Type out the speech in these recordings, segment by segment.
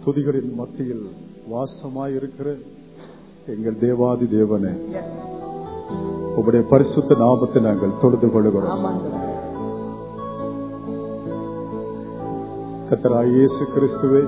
துதிகளின் மத்தியில் வாசமாயிருக்கிற எங்கள் தேவாதி தேவனே உங்களுடைய பரிசுத்த நாமத்தை நாங்கள் தொழுது கொள்கிறோம் கத்தராய் இயேசு கிறிஸ்துவே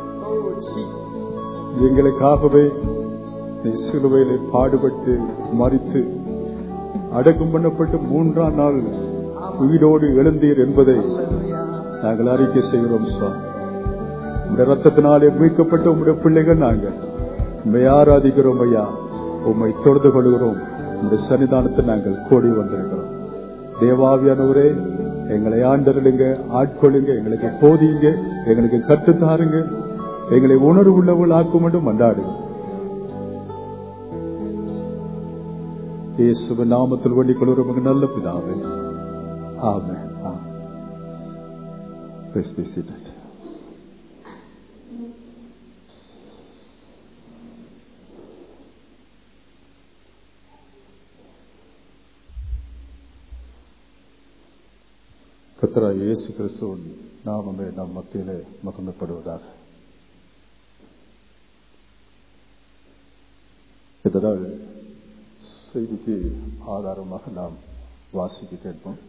எங்களுக்காகவே நீ சிலுவையிலே பாடுபட்டு மறித்து அடக்கம் பண்ணப்பட்டு மூன்றாம் நாள் உயிரோடு எழுந்தீர் என்பதை நாங்கள் அறிக்கை செய்கிறோம் சுவாமி உடைய ரத்தத்தினாலே மீட்கப்பட்ட உங்களுடைய பிள்ளைகள் நாங்கள் உண்மை ஆராதிக்கிறோம் ஐயா உண்மை தொழுது கொள்கிறோம் உங்களுடைய சன்னிதானத்தை நாங்கள் கூடி வந்திருக்கிறோம் தேவாவியானவரே எங்களை ஆண்டருளுங்க ஆட்கொள்ளுங்க எங்களுக்கு போதியுங்க எங்களுக்கு கற்றுத்தாருங்க எங்களை உணர்வு உள்ளவள் ஆக்கும் மட்டும் மண்டாடுங்க இயேசுவ நாமத்தில் வேண்டிக் கொள்கிறவங்க நல்ல பிதாவே ஆமே Please be seated. கத்தரா இயேசு கிறிஸ்துவின் நாமமே நம் மத்தியிலே மகமைப்படுவதாக இதனால் செய்திக்கு ஆதாரமாக நாம் வாசிக்க கேட்போம்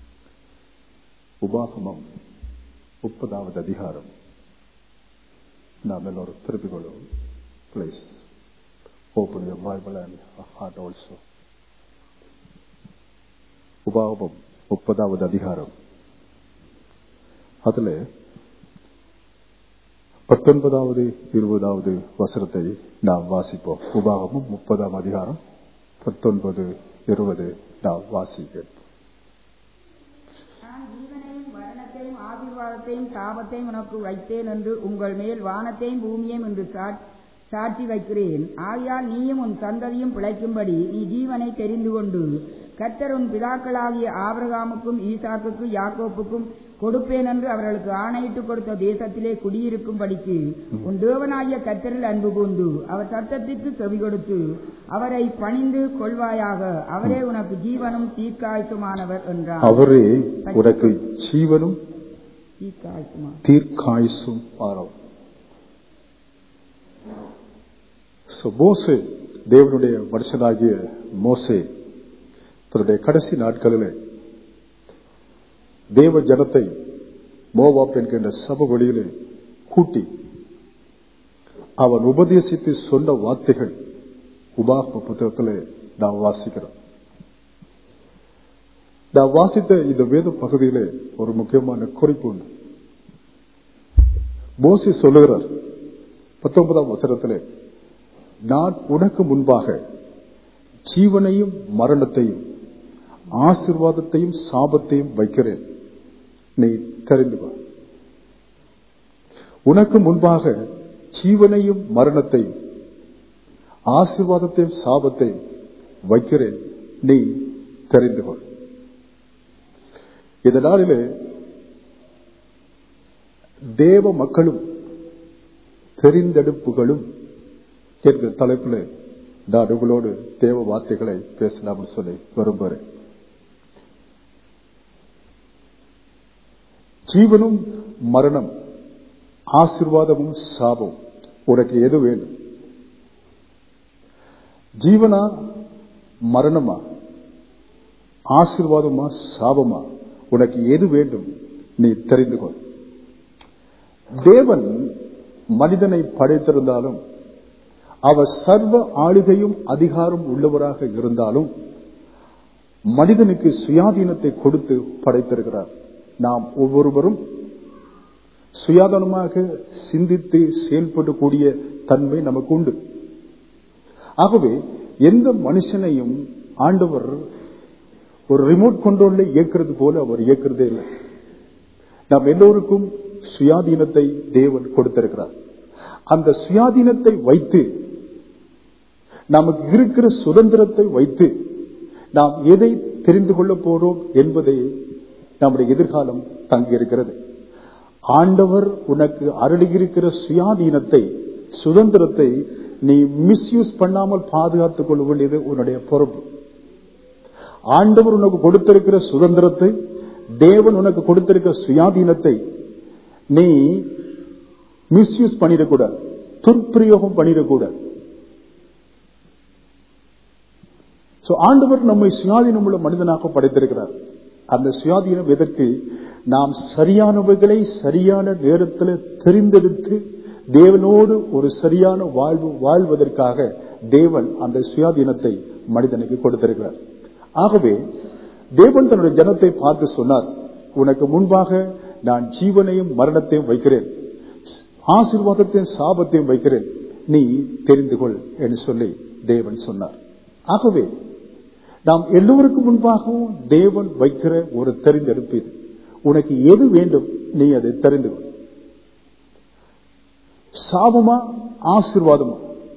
உபாகமம் முப்பதாவது அதிகாரம் நாம் எல்லோரும் திருப்பிக் கொள்வோம் please open your Bible and heart also உபாகமம் முப்பதாவது அதிகாரம் அதுல பத்தொன்பதாவது இருபதாவது வசனத்தை நாம் வாசிப்போம் உபாகமும் முப்பதாம் அதிகாரம் பத்தொன்பது இருபது நாம் வாசிக்க நான் ஜீவனையும் மரணத்தையும் ஆசீர்வாதத்தையும் சாபத்தையும் உனக்கு வைத்தேன் என்று உங்கள் மேல் வானத்தையும் பூமியையும் என்று சா- சாட்சி வைக்கிறேன் ஆகையால் நீயும் உன் சந்ததியும் பிழைக்கும்படி நீ ஜீவனை தெரிந்து கொண்டு கர்த்தர் உன் பிதாக்களாகிய ஆபிரகாமுக்கும் ஈசாக்குக்கும் யாக்கோப்புக்கும் கொடுப்பேன் என்று அவர்களுக்கு ஆணையிட்டு கொடுத்த தேசத்திலே குடியிருக்கும்படிக்கு உன் தேவனாகிய கர்த்தரில் அன்பு கூர்ந்து அவர் சத்தத்திற்கு செவி கொடுத்து அவரை பணிந்து கொள்வாயாக அவரே உனக்கு ஜீவனும் தீர்க்காயுசுமானவர் என்றார் அவரே உனக்கு ஜீவனும் தீர்க்காயுசுமா தீர்க்காயுசும் ஆனவர் So, மோசே தேவனுடைய மனுஷனாகிய மோசே தன்னுடைய கடைசி நாட்களிலே தேவ ஜனத்தை மோவாப் என்கின்ற சப வழியிலே கூட்டி அவன் உபதேசித்து சொன்ன வார்த்தைகள் உபாகம புத்தகத்திலே நாம் வாசிக்கிறோம் நான் வாசித்த இந்த வேத பகுதியிலே ஒரு முக்கியமான குறிப்பு உண்டு மோசி சொல்லுகிறார் பத்தொன்பதாம் வசனத்திலே நான் உனக்கு முன்பாக ஜீவனையும் மரணத்தையும் ஆசிர்வாதத்தையும் சாபத்தையும் வைக்கிறேன் நீ தெரிந்து கொள் உனக்கு முன்பாக ஜீவனையும் மரணத்தையும் ஆசிர்வாதத்தையும் சாபத்தையும் வைக்கிறேன் நீ தெரிந்து கொள் இந்த நாளிலே தேவ மக்களும் தெரிந்தெடுப்புகளும் என்கிற தலைப்பில் நான் உங்களோடு தேவ வார்த்தைகளை பேசலாம்னு சொல்லி விரும்புகிறேன் ஜீவனும் மரணம் ஆசிர்வாதமும் சாபம் உனக்கு எது வேண்டும் ஜீவனா மரணமா ஆசிர்வாதமா சாபமா உனக்கு எது வேண்டும் நீ தெரிந்து கொள் தேவன் மனிதனை படைத்திருந்தாலும் அவர் சர்வ ஆளுகையும் அதிகாரம் உள்ளவராக இருந்தாலும் மனிதனுக்கு சுயாதீனத்தை கொடுத்து படைத்திருக்கிறார் நாம் ஒவ்வொருவரும் சுயாதனமாக சிந்தித்து செயல்படக்கூடிய தன்மை நமக்கு உண்டு ஆகவே எந்த மனுஷனையும் ஆண்டவர் ஒரு ரிமோட் கண்ட்ரோல்ல இயக்குறது போல அவர் இயக்குறதே இல்லை நாம் எல்லோருக்கும் சுயாதீனத்தை தேவன் கொடுத்திருக்கிறார் அந்த சுயாதீனத்தை வைத்து நமக்கு இருக்கிற சுதந்திரத்தை வைத்து நாம் எதை தெரிந்து கொள்ள போறோம் என்பதை நம்முடைய எதிர்காலம் தங்கியிருக்கிறது ஆண்டவர் உனக்கு அருளியிருக்கிற சுயாதீனத்தை சுதந்திரத்தை நீ மிஸ்யூஸ் பண்ணாமல் பாதுகாத்துக் கொள்ள வேண்டியது உன்னுடைய பொறுப்பு ஆண்டவர் உனக்கு கொடுத்திருக்கிற சுதந்திரத்தை தேவன் உனக்கு கொடுத்திருக்கிற சுயாதீனத்தை நீ மிஸ்யூஸ் பண்ணிடக்கூடாது துர்பிரயோகம் பண்ணிடக்கூடாது சோ ஆண்டவர் நம்மை சுயாதீனம் உள்ள மனிதனாக படைத்திருக்கிறார் அந்த சுயாதீனம் எதற்கு நாம் சரியானவைகளை சரியான நேரத்தில் தெரிந்தெடுத்து தேவனோடு ஒரு சரியான வாழ்வு வாழ்வதற்காக தேவன் அந்த சுயாதீனத்தை மனிதனுக்கு கொடுத்திருக்கிறார் ஆகவே தேவன் தன்னுடைய ஜனத்தை பார்த்து சொன்னார் உனக்கு முன்பாக நான் ஜீவனையும் மரணத்தையும் வைக்கிறேன் ஆசீர்வாதத்தையும் சாபத்தையும் வைக்கிறேன் நீ தெரிந்து கொள் என்று சொல்லி தேவன் சொன்னார் ஆகவே நாம் எல்லோருக்கும் முன்பாகவும் தேவன் வைக்கிற ஒரு தெரிந்தெடுப்பு இது உனக்கு எது வேண்டும் நீ அதை தெரிந்து கொள் சாபமா ஆசீர்வாதமா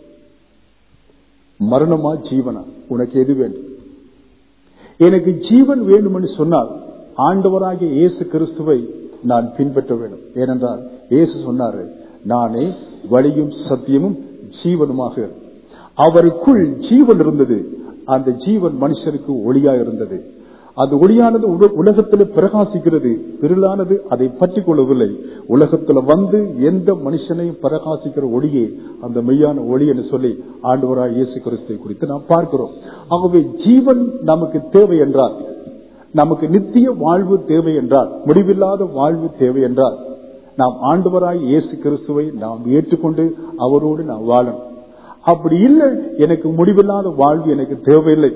மரணமா ஜீவனா உனக்கு எது வேண்டும் எனக்கு ஜீவன் வேண்டும் என்று சொன்னால் ஆண்டவராகிய இயேசு கிறிஸ்துவை நான் பின்பற்ற வேண்டும் ஏனென்றால் இயேசு சொன்னாரு நானே வழியும் சத்தியமும் ஜீவனுமாக அவருக்குள் ஜீவன் இருந்தது அந்த ஜீவன் மனுஷருக்கு ஒளியா இருந்தது அந்த ஒளியானது உல- உலகத்தில் பிரகாசிக்கிறது இருளானது அதை பற்றி கொள்ளவில்லை உலகத்துல வந்து எந்த மனுஷனையும் பிரகாசிக்கிற ஒளியே அந்த மெய்யான ஒளி என்று சொல்லி ஆண்டவராய் இயேசு கிறிஸ்துவை குறித்து நாம் பார்க்கிறோம் ஆகவே ஜீவன் நமக்கு தேவை என்றால் நமக்கு நித்திய வாழ்வு தேவை என்றால் முடிவில்லாத வாழ்வு தேவை என்றால் நாம் ஆண்டவராய் இயேசு கிறிஸ்துவை நாம் ஏற்றுக்கொண்டு அவரோடு நாம் வாழணும் அப்படி இல்லை எனக்கு முடிவில்லாத வாழ்வு எனக்கு தேவையில்லை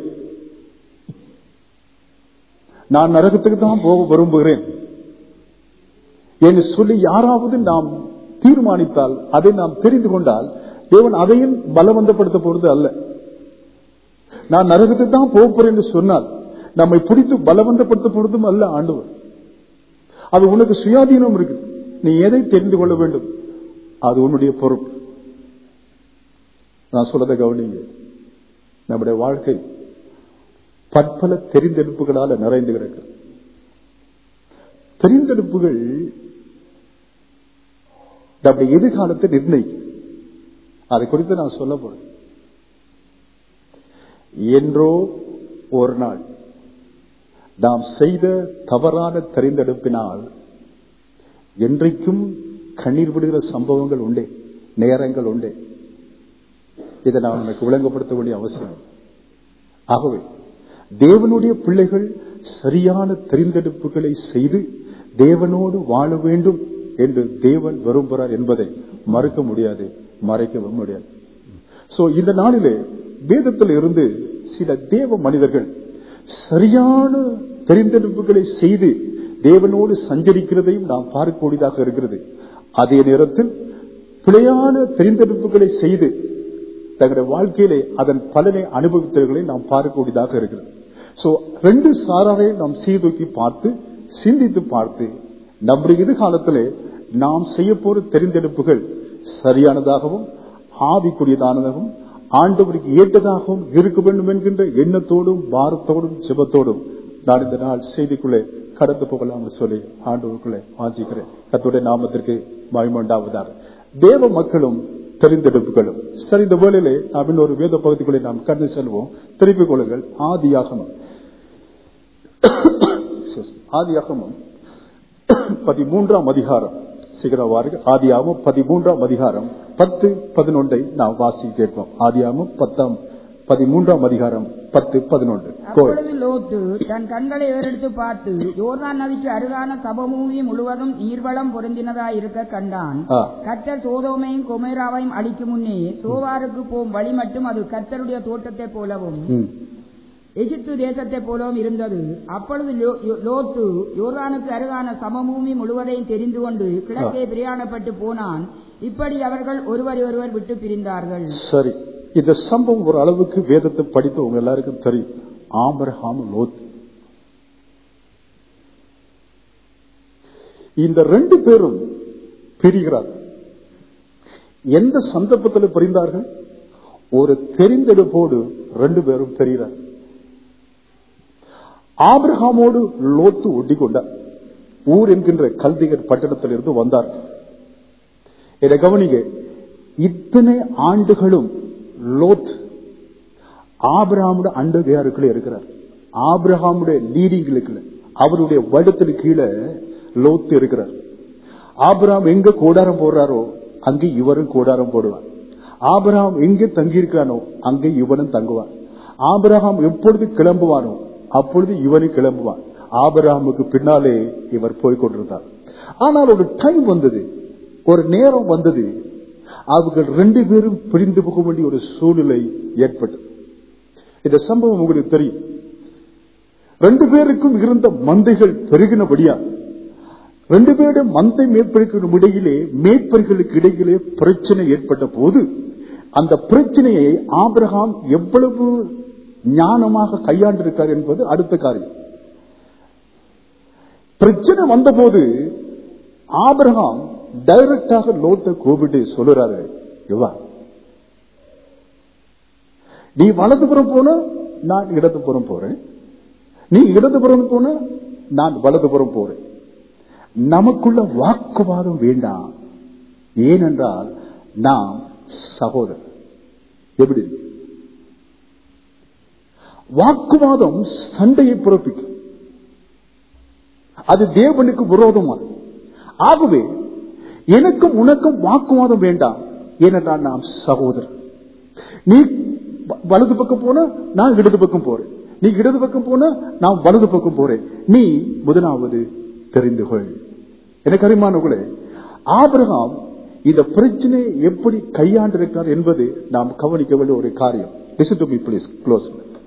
நான் நரகத்துக்கு தான் போக விரும்புகிறேன் என்று சொல்லி யாராவது நாம் தீர்மானித்தால் அதை நாம் தெரிந்து கொண்டால் தேவன் அதையும் பலவந்தப்படுத்த போறது அல்ல நான் நரகத்துக்கு தான் போக போறேன் என்று சொன்னால் நம்மை பிடித்து பலவந்தப்படுத்த போறதும் அல்ல ஆண்டவர் அது உனக்கு சுயாதீனம் இருக்கு நீ எதை தெரிந்து கொள்ள வேண்டும் அது உன்னுடைய பொறுப்பு நான் சொல்லதை கவனிங்க நம்முடைய வாழ்க்கை பற்பல தெரிந்தெடுப்புகளால நிறைந்து கிடக்கு தெரிந்தெடுப்புகள் நம்முடைய எதிர்காலத்தை நிர்ணயிக்கும் அதை குறித்து நான் சொல்ல போறேன் என்றோ ஒரு நாள் நாம் செய்த தவறான தெரிந்தெடுப்பினால் என்றைக்கும் கண்ணீர் விடுகிற சம்பவங்கள் உண்டே நேரங்கள் உண்டே இதை நான் உனக்கு விளங்கப்படுத்த வேண்டிய அவசியம் இல்லை. ஆகவே தேவனுடைய பிள்ளைகள் சரியான தெரிந்தெடுப்புகளை செய்து தேவனோடு வாழ வேண்டும் என்று தேவன் விரும்புகிறார் என்பதை மறுக்க முடியாது மறைக்கவும் முடியாது சோ இந்த நாளிலே வேதத்தில் இருந்து சில தேவ மனிதர்கள் சரியான தெரிந்தெடுப்புகளை செய்து தேவனோடு சஞ்சரிக்கிறதையும் நாம் பார்க்கக்கூடியதாக இருக்கிறது அதே நேரத்தில் பிழையான தெரிந்தெடுப்புகளை செய்து தங்களுடைய வாழ்க்கையிலே அதன் பலனை அனுபவித்தவர்களை நாம் பார்க்கக்கூடியதாக இருக்கிறது சோ ரெண்டு சாராரையும் நாம் சீர்தூக்கி பார்த்து சிந்தித்து பார்த்து நம்முடைய எதிர்காலத்திலே நாம் செய்ய போற தெரிந்தெடுப்புகள் சரியானதாகவும் ஆவிக்குரியதானதாகவும் ஆண்டவருக்கு ஏற்றதாகவும் இருக்க வேண்டும் என்கின்ற எண்ணத்தோடும் பாரத்தோடும் ஜெபத்தோடும் நான் இந்த நாள் செய்திக்குள்ளே கடந்து போகலாம் என்று சொல்லி ஆண்டவருக்குள்ளே வாஞ்சிக்கிறேன் கத்துடைய நாமத்திற்கு மயமண்டாவதாக தேவ மக்களும் தெரிந்தெடுப்புகளும் சரி இந்த வேளையிலே நாம் இன்னொரு வேத பகுதிக்குள்ளே நாம் கடந்து செல்வோம் திருப்பிக் கொள்ளுங்கள் ஆதியாகமம் ஆதியாகமம் பதிமூன்றாம் அதிகாரம் சீக்கிரம் வாருங்க ஆதியாகமம் பதிமூன்றாம் அதிகாரம் பத்து பதினொன்றை நாம் வாசி கேட்போம் ஆதியாகமம் பத்தாம் பதிமூன்றாம் அதிகாரம் பத்து பதினொன்று கோயில் அப்பொழுது லோத்து தன் கண்களை ஏறெடுத்து பார்த்து யோர்தான் நதிக்கு அருகான சபமூமி முழுவதும் நீர்வளம் பொருந்தினதாய் இருக்க கண்டான் ஆ. கர்த்தர் சோதோமையும் கொமேராவையும் அழிக்கும் முன்னே சோவாருக்கு போகும் வழி மட்டும் அது கர்த்தருடைய தோட்டத்தைப் போலவும் ம். எகிப்து தேசத்தைப் போலவும் இருந்தது அப்பொழுது லோ- யோ- லோத்து யோர்தானுக்கு அருகான சமபூமி முழுவதையும் தெரிந்து கொண்டு கிழக்கே பிரயாணப்பட்டு போனான் இப்படி அவர்கள் ஒருவர் ஒருவர் விட்டு பிரிந்தார்கள் சரி இந்த சம்பவம் ஒரு அளவுக்கு வேதத்தை படித்து உங்க எல்லாருக்கும் தெரியும் ஆபரகாம் லோத் இந்த ரெண்டு பேரும் பிரிகிறார்கள் எந்த சந்தர்ப்பத்தில் பிரிந்தார்கள் ஒரு தெரிந்தெடுப்போடு ரெண்டு பேரும் தெரிகிறார் ஆபிரகாமோடு லோத்து ஒட்டிக் கொண்டார் ஊர் என்கின்ற கல்திகர் பட்டணத்திலிருந்து வந்தார் இதை கவனிங்க இத்தனை ஆண்டுகளும் லோத் ஆபிரகாமுடைய அண்டகையாருக்குள்ள இருக்கிறார் ஆபிரகாமுடைய லீடிங்களுக்குள்ள அவருடைய வடத்திற்கு கீழே லோத்து இருக்கிறார் ஆபிரகாம் எங்க கூடாரம் போடுறாரோ அங்கே இவரும் கூடாரம் போடுவார் ஆபிரகாம் எங்கே தங்கியிருக்கிறானோ அங்கே இவனும் தங்குவான் ஆபிரகாம் எப்பொழுது கிளம்புவானோ அப்பொழுது இவனும் கிளம்புவான் ஆபிரகாமுக்கு பின்னாலே இவர் போய் கொண்டிருந்தார் ஆனால் ஒரு டைம் வந்தது ஒரு நேரம் வந்தது அவர்கள் ரெண்டு பேரும் பிரிந்து போக வேண்டிய ஒரு சூழ்நிலை ஏற்பட்டது இந்த சம்பவம் உங்களுக்கு தெரியும் ரெண்டு பேருக்கும் இருந்த மந்தைகள் பெருகினபடியா ரெண்டு பேருடைய மந்தை மேற்பர்களுக்கும் இடையிலே மேற்பர்களுக்கு இடையிலே பிரச்சனை ஏற்பட்ட போது அந்த பிரச்சனையை ஆபிரகாம் எவ்வளவு ஞானமாக கையாண்டிருக்கார் என்பது அடுத்த காரியம் பிரச்சனை வந்தபோது ஆபிரகாம் டைரக்டாக லோட்ட கூப்பிட்டு சொல்லுறாரு இவா நீ வலதுபுறம் போன நான் இடதுபுறம் போறேன் நீ இடதுபுறம் போன நான் வலதுபுறம் போறேன் நமக்குள்ள வாக்குவாதம் வேண்டாம் ஏனென்றால் நாம் சகோதரர் எப்படி இருக்கு? வாக்குவாதம் சண்டையை பிறப்பிக்கும் அது தேவனுக்கு விரோதமானது ஆகவே எனக்கும் உனக்கும் வாக்குவாதம் வேண்டாம் ஏனென்றால் நாம் சகோதரர் நீ வ- வலது பக்கம் போன நான் இடது பக்கம் போறேன் நீ இடது பக்கம் போன நான் வலது பக்கம் போறேன் நீ முதலாவது தெரிந்து கொள் எனக்கு அறிமானவர்களே ஆபிரகாம் இந்த பிரச்சனையை எப்படி கையாண்டிருக்கிறார் என்பது நாம் கவனிக்க வேண்டிய ஒரு காரியம் listen to me please close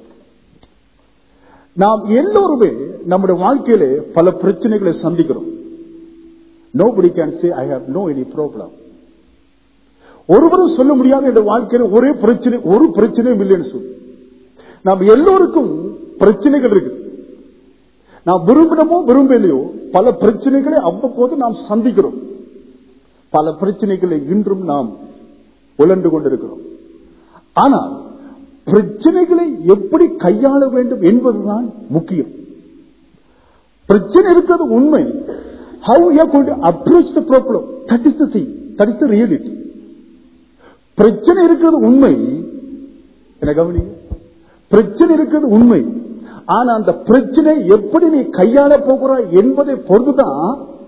நாம் எல்லோருமே நம்முடைய வாழ்க்கையிலே பல பிரச்சனைகளை சந்திக்கிறோம் nobody can say I have no any problem ஒருவரும் சொல்ல முடியாத இந்த வாழ்க்கையில ஒரே பிரச்சனை ஒரு பிரச்சனையும் இல்லைன்னு சொல்லி நாம் எல்லோருக்கும் பிரச்சனைகள் இருக்கு நாம் விரும்பினமோ விரும்பலையோ பல பிரச்சனைகளை அவ்வப்போது நாம் சந்திக்கிறோம் பல பிரச்சனைகளை இன்றும் நாம் உழண்டு கொண்டிருக்கிறோம் ஆனால் பிரச்சனைகளை எப்படி கையாள வேண்டும் என்பதுதான் முக்கியம் பிரச்சனை இருக்கிறது உண்மை how you going to approach the problem that is the thing that is the reality பிரச்சனை இருக்கிறது உண்மை என்ன கவனிங்க பிரச்சனை இருக்கிறது உண்மை ஆனா அந்த பிரச்சனை எப்படி நீ கையாள போகிறாய் என்பதை பொறுத்துதான்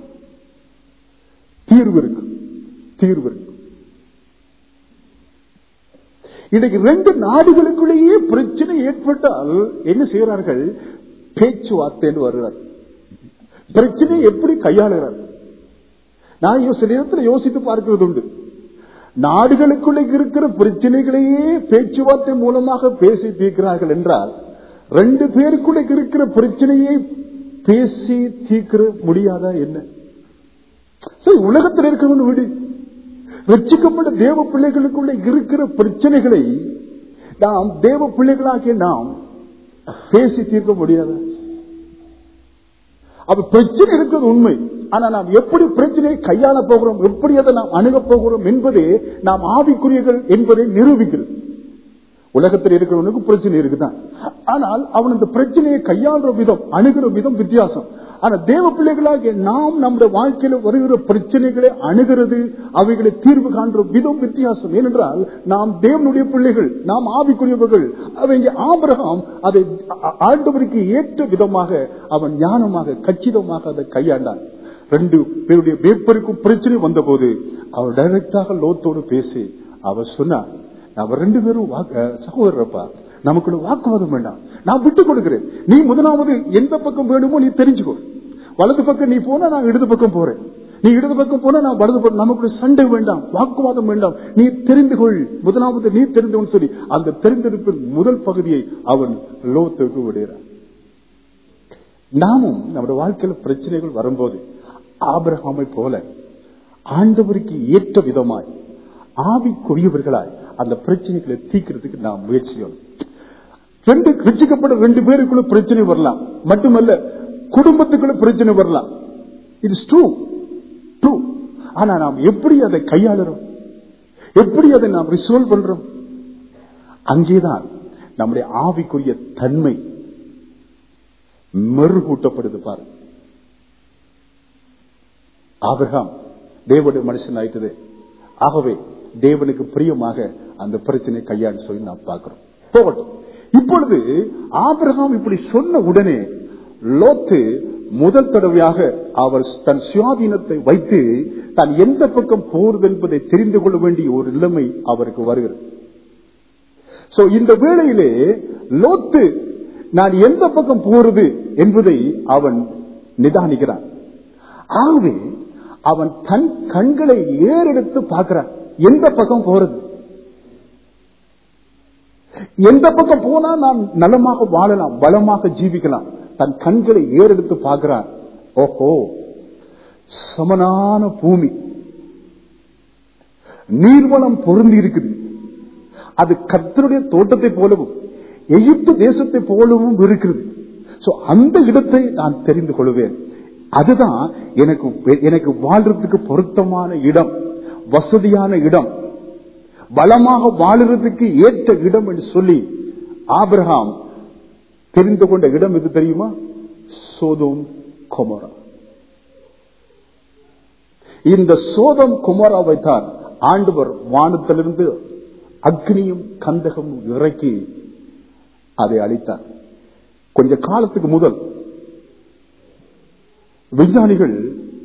தீர்வு இருக்கு தீர்வு இருக்கு இன்னைக்கு ரெண்டு நாடுகளுக்குள்ளேயே பிரச்சனை ஏற்பட்டால் என்ன செய்கிறார்கள் பேச்சுவார்த்தை என்று வருகிறார் பிரச்சனையை எப்படி கையாளுகிறார் நான் யோ- சில நேரத்தில் யோசித்து பார்க்கிறது உண்டு நாடுகளுக்குள்ளே இருக்கிற பிரச்சனைகளையே பேச்சுவார்த்தை மூலமாக பேசி தீர்க்கிறார்கள் என்றால் ரெண்டு பேருக்குள்ளே இருக்கிற பிரச்சனையை பேசி தீர்க்கிற முடியாதா என்ன சரி உலகத்தில் இருக்கிறவன் விடு ரட்சிக்கப்பட்ட தேவ பிள்ளைகளுக்குள்ள இருக்கிற பிரச்சனைகளை நாம் தேவ பிள்ளைகளாகிய நாம் பேசி தீர்க்க முடியாதா அப்ப பிரச்சனை இருக்கிறது உண்மை ஆனா நாம் எப்படி பிரச்சனையை கையாள போகிறோம் எப்படி அதை நாம் அணுகப் போகிறோம் என்பதே நாம் ஆவிக்குரியர்கள் என்பதை நிரூபிக்கிறது உலகத்தில் இருக்கிறவனுக்கு பிரச்சனை இருக்குதான் ஆனால் அவன் அந்த பிரச்சனையை கையாளுற விதம் அணுகிற விதம் வித்தியாசம் ஆனா தேவ பிள்ளைகளாகிய நாம் நம்முடைய வாழ்க்கையில வருகிற பிரச்சனைகளை அணுகிறது அவைகளை தீர்வு காண்ற விதம் வித்தியாசம் ஏனென்றால் நாம் தேவனுடைய பிள்ளைகள் நாம் ஆவிக்குரியவர்கள் அவங்க ஆபிரகாம் அதை ஆ- ஆண்டவருக்கு ஏற்ற விதமாக அவன் ஞானமாக கச்சிதமாக அதை கையாண்டான் ரெண்டு பேருடைய வேப்பருக்கும் பிரச்சனை வந்தபோது அவர் டைரக்டாக லோத்தோடு பேசி அவர் சொன்னார் நம்ம ரெண்டு பேரும் வாக்கு- அஹ் சகோதரப்பா நமக்குள்ள வாக்குவாதம் வேண்டாம் நான் விட்டு கொடுக்கிறேன் நீ முதலாவது எந்த பக்கம் வேணுமோ நீ தெரிஞ்சுக்கோ வலது பக்கம் நீ போனா நான் இடது பக்கம் போறேன் நீ இடது பக்கம் போனா நான் வலது பக்கம் நமக்குள்ள சண்டை வேண்டாம் வாக்குவாதம் வேண்டாம் நீ தெரிந்து கொள் முதலாவது நீ தெரிந்தவன் சொல்லி அந்த தெரிந்தெடுப்பின் முதல் பகுதியை அவன் லோத்துக்கு விடுகிறான் நாமும் நம்முடைய வாழ்க்கையில பிரச்சனைகள் வரும்போது ஆபிரகாமை போல ஆண்டவருக்கு ஏற்ற விதமாய் ஆவிக்குரியவர்களாய் அந்த பிரச்சனைகளை தீர்க்கிறதுக்கு நாம் முயற்சி செய்யணும் ரெண்டு ரட்சிக்கப்பட்ட ரெண்டு பேருக்குள்ள பிரச்சனை வரலாம் மட்டுமல்ல குடும்பத்துக்குள்ள பிரச்சனை வரலாம் இட்ஸ் ட்ரூ ட்ரூ ஆனா நாம் எப்படி அதை கையாளுறோம் எப்படி அதை நாம் ரிசால்வ் பண்றோம் அங்கேதான் நம்முடைய ஆவிக்குரிய தன்மை மெருகூட்டப்படுது பாருங்க ஆபிரகாம் தேவனுடைய மனுஷன் ஆயிட்டது ஆகவே தேவனுக்கு பிரியமாக அந்த பிரச்சனை கையாண்டு சொல்லி நாம் பார்க்கிறோம் போகட்டும் இப்பொழுது ஆபிரகாம் இப்படி சொன்ன உடனே லோத்து முதல் தடவையாக அவர் தன் சுயாதீனத்தை வைத்து தான் எந்த பக்கம் போறது என்பதை தெரிந்து கொள்ள வேண்டிய ஒரு நிலைமை அவருக்கு வருகிறது சோ இந்த வேளையிலே லோத்து நான் எந்த பக்கம் போறது என்பதை அவன் நிதானிக்கிறான் ஆகவே அவன் தன் கண்களை ஏறெடுத்து பார்க்கிறான் எந்த பக்கம் போறது எந்த பக்கம் போனா நான் நலமாக வாழலாம் பலமாக ஜீவிக்கலாம் தன் கண்களை ஏறெடுத்து பார்க்கிறான் ஓஹோ சமனான பூமி நீர்வளம் பொருந்தி இருக்குது அது கர்த்தருடைய தோட்டத்தை போலவும் எகிப்து தேசத்தை போலவும் இருக்கிறது சோ அந்த இடத்தை நான் தெரிந்து கொள்வேன் அதுதான் எனக்கு எனக்கு வாழ்றதுக்கு பொருத்தமான இடம் வசதியான இடம் பலமாக வாழுறதுக்கு ஏற்ற இடம் என்று சொல்லி ஆபிரகாம் தெரிந்து கொண்ட இடம் எது தெரியுமா சோதோம் கொமரா இந்த சோதம் குமராவை தான் ஆண்டவர் வானத்திலிருந்து அக்னியும் கந்தகமும் இறக்கி அதை அளித்தார் கொஞ்ச காலத்துக்கு முதல் விஞ்ஞானிகள்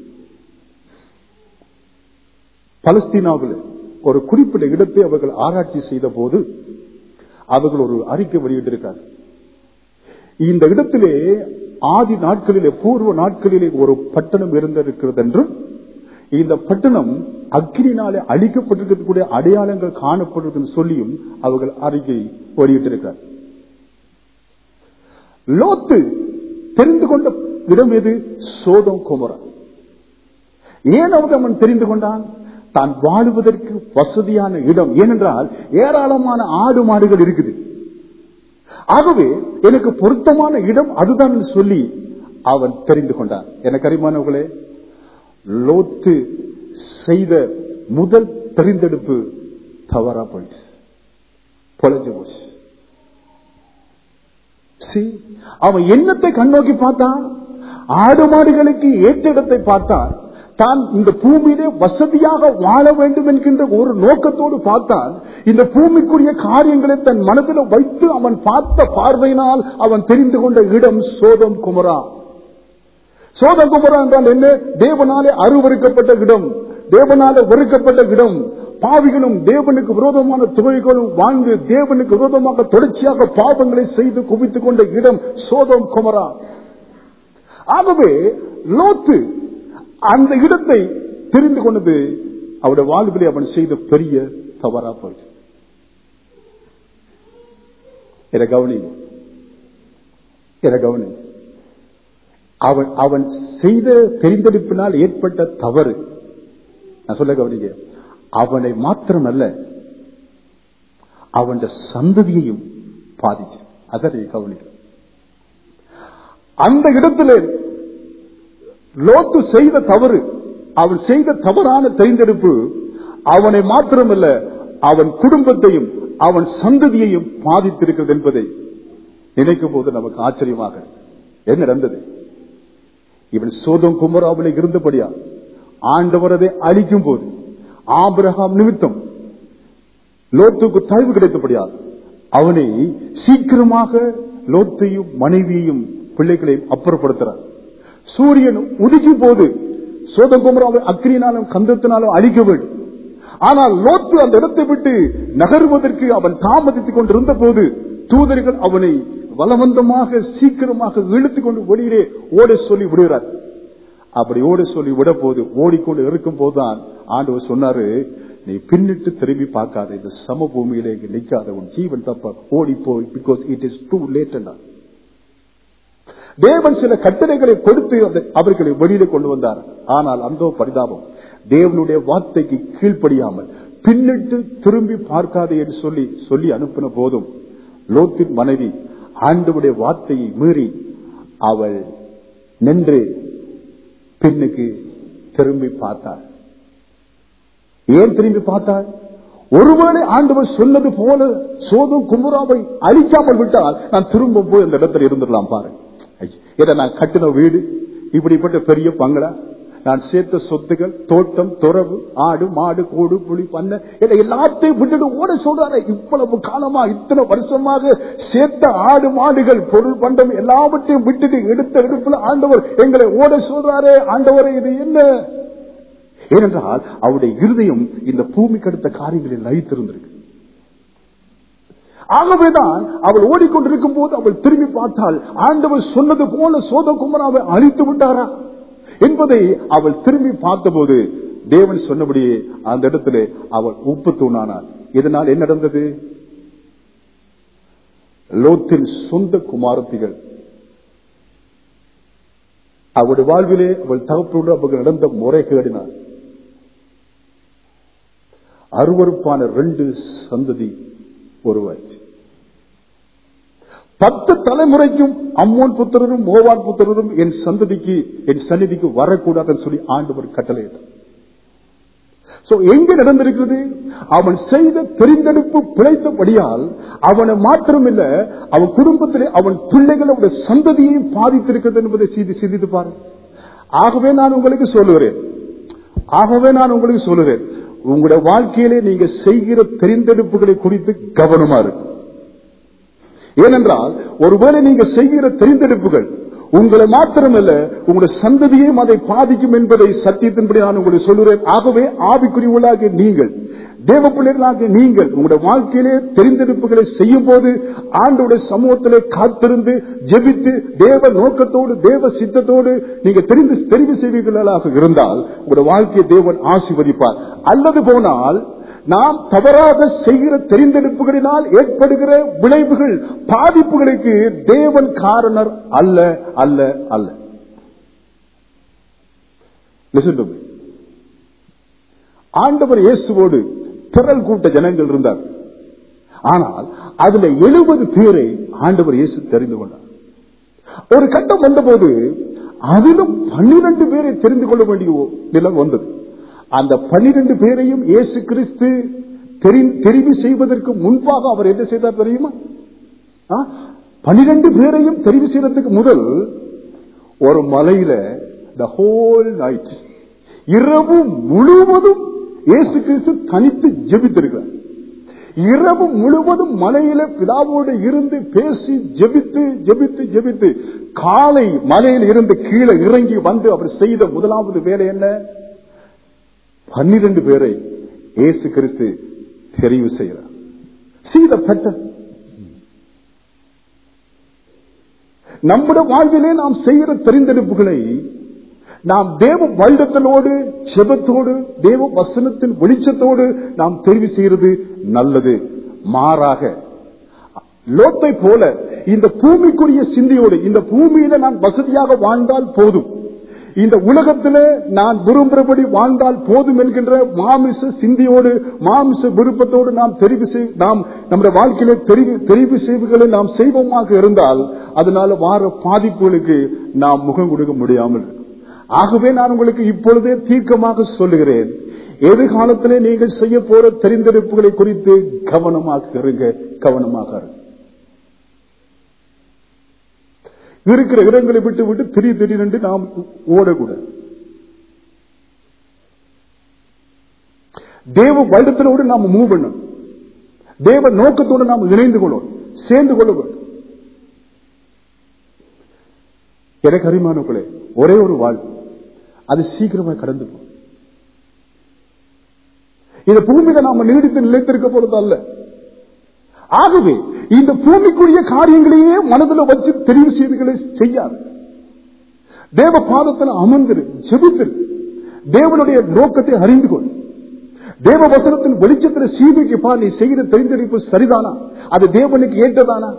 பலஸ்தீனாவில் ஒரு குறிப்பிட்ட இடத்தை அவர்கள் ஆராய்ச்சி செய்த போது அவர்கள் ஒரு அறிக்கை வெளியிட்டிருக்கார் இந்த இடத்திலே ஆதி நாட்களிலே பூர்வ நாட்களிலே ஒரு பட்டணம் இருந்திருக்கிறது என்றும் இந்த பட்டணம் அக்னினாலே அழிக்கப்பட்டிருக்கக்கூடிய அடையாளங்கள் காணப்படுறது சொல்லியும் அவர்கள் அறிக்கை வெளியிட்டிருக்கிறார் லோத்து தெரிந்து கொண்ட இடம் எது சோதம் குமரா ஏன் அவன் அவன் தெரிந்து கொண்டான் தான் வாழுவதற்கு வசதியான இடம் ஏனென்றால் ஏராளமான ஆடு மாடுகள் இருக்குது ஆகவே எனக்கு பொருத்தமான இடம் அதுதான் சொல்லி அவன் தெரிந்து கொண்டான் எனக்கு அறிமானவர்களே லோத்து செய்த முதல் தெரிந்தெடுப்பு தவறா போயிடுச்சு பொழைஞ்சு போச்சு அவன் என்னத்தை கண்ணோக்கி பார்த்தான் ஆடு மாடுகளுக்கு ஏற்ற இடத்தை பார்த்தான் தான் இந்த பூமியிலே வசதியாக வாழ வேண்டும் என்கின்ற ஒரு நோக்கத்தோடு பார்த்தான் இந்த பூமிக்குரிய காரியங்களை தன் மனதில் வைத்து அவன் பார்த்த பார்வையினால் அவன் தெரிந்து கொண்ட இடம் சோதம் குமரா சோதம் குமரா என்றால் என்ன தேவனாலே அருவறுக்கப்பட்ட இடம் தேவனால வெறுக்கப்பட்ட இடம் பாவிகளும் தேவனுக்கு விரோதமான தொகைகளும் வாழ்ந்து தேவனுக்கு விரோதமாக தொடர்ச்சியாக பாவங்களை செய்து குவித்துக் கொண்ட இடம் சோதம் குமரா ஆகவே லோத்து அந்த இடத்தை தெரிந்து கொண்டது அவருடைய வாழ்விலே அவன் செய்த பெரிய தவறா போயிடுச்சு என கவனி என கவனி அவன் அவன் செய்த தெரிந்தெடுப்பினால் ஏற்பட்ட தவறு நான் சொல்ல கவனிங்க அவனை மாத்திரமல்ல அவன் சந்ததியையும் பாதிச்சு அதை கவனிக்க அந்த இடத்துல லோத்து செய்த தவறு அவன் செய்த தவறான தெரிந்தெடுப்பு அவனை மாத்திரமல்ல அவன் குடும்பத்தையும் அவன் சந்ததியையும் பாதித்திருக்கிறது என்பதை நினைக்கும் போது நமக்கு ஆச்சரியமாக என்ன நடந்தது இவன் சோதம் குமராவிலே இருந்தபடியா ஆண்டவர் அதை அழிக்கும் போது ஆபிரகாம் நிமித்தம் லோத்துக்கு தயவு கிடைத்தபடியா அவனை சீக்கிரமாக லோத்தையும் மனைவியையும் பிள்ளைகளையும் அப்புறப்படுத்துறார் சூரியன் உதிக்கும் போது சோதகுமராவை அக்னினாலும் கந்தத்தினாலும் அழிக்க வேண்டும் ஆனால் லோத்து அந்த இடத்தை விட்டு நகர்வதற்கு அவன் தாமதித்துக் கொண்டிருந்த போது தூதர்கள் அவனை வலவந்தமாக சீக்கிரமாக இழுத்துக் கொண்டு வெளியிலே ஓட சொல்லி விடுகிறார் அப்படி ஓட சொல்லி விட போது ஓடிக்கொண்டு இருக்கும் போதுதான் ஆண்டவர் சொன்னாரு நீ பின்னிட்டு திரும்பி பார்க்காத இந்த சமபூமியிலே இங்கு நிற்காத உன் ஜீவன் தப்ப ஓடி போய் because it is too late தேவன் சில கட்டளைகளை கொடுத்து அவர்களை வெளியில கொண்டு வந்தார் ஆனால் அந்த பரிதாபம் தேவனுடைய வார்த்தைக்கு கீழ்ப்படியாமல் பின்னிட்டு திரும்பி பார்க்காதே என்று சொல்லி சொல்லி அனுப்பின போதும் லோத்தின் மனைவி ஆண்டவுடைய வார்த்தையை மீறி அவள் நின்று பின்னுக்கு திரும்பி பார்த்தாள் ஏன் திரும்பி பார்த்தாள் ஒருவேளை ஆண்டவர் சொன்னது போல சோதும் குமுராவை அழிக்காமல் விட்டால் நான் திரும்ப போய் அந்த இடத்துல இருந்துடலாம் பாரு ஏன்னா நான் கட்டின வீடு இப்படிப்பட்ட பெரிய பங்களா நான் சேர்த்த சொத்துகள் தோட்டம் துறவு ஆடு மாடு கோடு புலி பண்ண என எல்லாத்தையும் விட்டுட்டு ஓட சொல்றாரு இவ்வளவு காலமா இத்தனை வருஷமாக சேர்த்த ஆடு மாடுகள் பொருள் பண்டம் எல்லாவற்றையும் விட்டுட்டு எடுத்த எடுப்புல ஆண்டவர் எங்களை ஓட சொல்றாரு ஆண்டவரை இது என்ன ஏனென்றால் அவருடைய இருதயம் இந்த பூமிக்கு அடுத்த காரியங்களில் லயித்திருந்திருக்கு ஆகவேதான் அவள் ஓடிக்கொண்டிருக்கும் போது அவள் திரும்பி பார்த்தால் ஆண்டவர் சொன்னது போல சோதகுமராவை அழித்து விட்டாரா என்பதை அவள் திரும்பி பார்த்தபோது தேவன் சொன்னபடியே அந்த இடத்துல அவள் உப்பு தூணானாள் இதனால் என்ன நடந்தது லோத்தின் சொந்த குமாரத்திகள் அவருடைய வாழ்விலே அவள் தகப்போடு அவர்கள் நடந்த முறைகேடினார் அருவறுப்பான ரெண்டு சந்ததி உருவாச்சு பத்து தலைமுறைக்கும் அம்மோன் புத்திரரும் மோவான் புத்திரரும் என் சந்ததிக்கு என் சந்நிதிக்கு வரக்கூடாதுன்னு சொல்லி ஆண்டவர் கட்டளையிட்டார் So, எங்க நடந்திருக்கிறது அவன் செய்த தெரிந்தெடுப்பு பிழைத்தபடியால் அவனை மாத்திரமில்ல அவன் குடும்பத்திலே அவன் பிள்ளைகள் அவனுடைய சந்ததியை பாதித்திருக்கிறது என்பதை சிந்தி சிந்தித்து பாரு ஆகவே நான் உங்களுக்கு சொல்லுகிறேன் ஆகவே நான் உங்களுக்கு சொல்லுகிறேன் உங்களுடைய வாழ்க்கையிலே நீங்க செய்கிற தெரிந்தெடுப்புகளை குறித்து கவனமா இருக்கு ஏனென்றால் ஒருவேளை நீங்க செய்கிற தெரிந்தெடுப்புகள் உங்களை மாத்திரமல்ல உங்களுடைய சந்ததியையும் அதை பாதிக்கும் என்பதை சத்தியத்தின்படி நான் உங்களுக்கு சொல்லுறேன் ஆகவே ஆவிக்குரியவர்களாகிய நீங்கள் தேவ பிள்ளைகளாகிய நீங்கள் உங்களுடைய வாழ்க்கையிலே தெரிந்தெடுப்புகளை செய்யும் போது ஆண்டோடைய சமூகத்திலே காத்திருந்து ஜெபித்து தேவ நோக்கத்தோடு தேவ சித்தத்தோடு நீங்க தெரிந்து தெரிவு செய்வீர்களாக இருந்தால் உங்களுடைய வாழ்க்கையை தேவன் ஆசீர்வதிப்பார் அல்லது போனால் நாம் தவறாக செய்கிற தெரிந்தெடுப்புகளினால் ஏற்படுகிற விளைவுகள் பாதிப்புகளுக்கு தேவன் காரணர் அல்ல அல்ல அல்ல Listen to me. ஆண்டவர் இயேசுவோடு திரள் கூட்ட ஜனங்கள் இருந்தார் ஆனால் அதுல எழுபது பேரை ஆண்டவர் இயேசு தெரிந்து கொண்டார் ஒரு கட்டம் வந்தபோது அதிலும் பன்னிரண்டு பேரை தெரிந்து கொள்ள வேண்டிய நிலம் வந்தது அந்த பன்னிரண்டு பேரையும் இயேசு கிறிஸ்து தெரி- தெரிவு செய்வதற்கு முன்பாக அவர் என்ன செய்தார் தெரியுமா பன்னிரண்டு பேரையும் தெரிவு செய்யறதுக்கு முதல் ஒரு மலையில த ஹோல் நைட் இரவு முழுவதும் இயேசு கிறிஸ்து தனித்து ஜெபித்திருக்கிறார் இரவு முழுவதும் மலையில பிதாவோடு இருந்து பேசி ஜெபித்து ஜெபித்து ஜெபித்து காலை மலையில் இருந்து கீழே இறங்கி வந்து அவர் செய்த முதலாவது வேலை என்ன பன்னிரண்டு பேரை இயேசு கிறிஸ்து தெரிவு செய்கிறார் See the pattern. நம்முடைய வாழ்விலே நாம் செய்கிற தெரிந்தெடுப்புகளை நாம் தேவ வருடத்தினோடு செபத்தோடு தேவ வசனத்தின் வெளிச்சத்தோடு நாம் தெரிவு செய்கிறது நல்லது மாறாக லோத்தை போல இந்த பூமிக்குரிய சிந்தையோடு இந்த பூமியில நான் வசதியாக வாழ்ந்தால் போதும் இந்த உலகத்திலே நான் விரும்புகிறபடி வாழ்ந்தால் போதும் என்கின்ற மாமிச சிந்தியோடு மாமிச விருப்பத்தோடு நாம் தெரிவு செய் நாம் நம்முடைய வாழ்க்கையில தெரிவு தெரிவு செய்வுகளை நாம் செய்வோமாக இருந்தால் அதனால வார பாதிப்புகளுக்கு நாம் முகம் கொடுக்க முடியாமல் இருக்கும். ஆகவே நான் உங்களுக்கு இப்பொழுதே தீர்க்கமாக சொல்லுகிறேன் எதிர்காலத்திலே நீங்கள் செய்ய போற தெரிந்தெடுப்புகளை குறித்து கவனமாக இருங்க கவனமாக இருங்க இருக்கிற இடங்களை விட்டு விட்டு திடீர் திடீரென்று நாம் ஓடக்கூடாது தேவ வருடத்தினோடு நாம் மூவ் பண்ணணும் தேவ நோக்கத்தோடு நாம் இணைந்து கொள்ளணும் சேர்ந்து கொள்ள வேண்டும் எனக்கு அறிமானங்களே ஒரே ஒரு வாழ் அது சீக்கிரமா கடந்து போகும் இந்த பூமியில நாம நீடித்து நிலைத்திருக்க போறது அல்ல ஆகவே இந்த பூமிக்குரிய காரியங்களையே மனதில் வச்சு தெரிவு செய்திகளை செய்யாது தேவ பாதத்தில் அமர்ந்திரு ஜெபித்திரு தேவனுடைய நோக்கத்தை அறிந்து கொள் தேவ வசனத்தின் வெளிச்சத்தில் சீதைக்கு பா நீ செய்கிற தெரிந்தெடுப்பு சரிதானா அது தேவனுக்கு ஏற்றதானா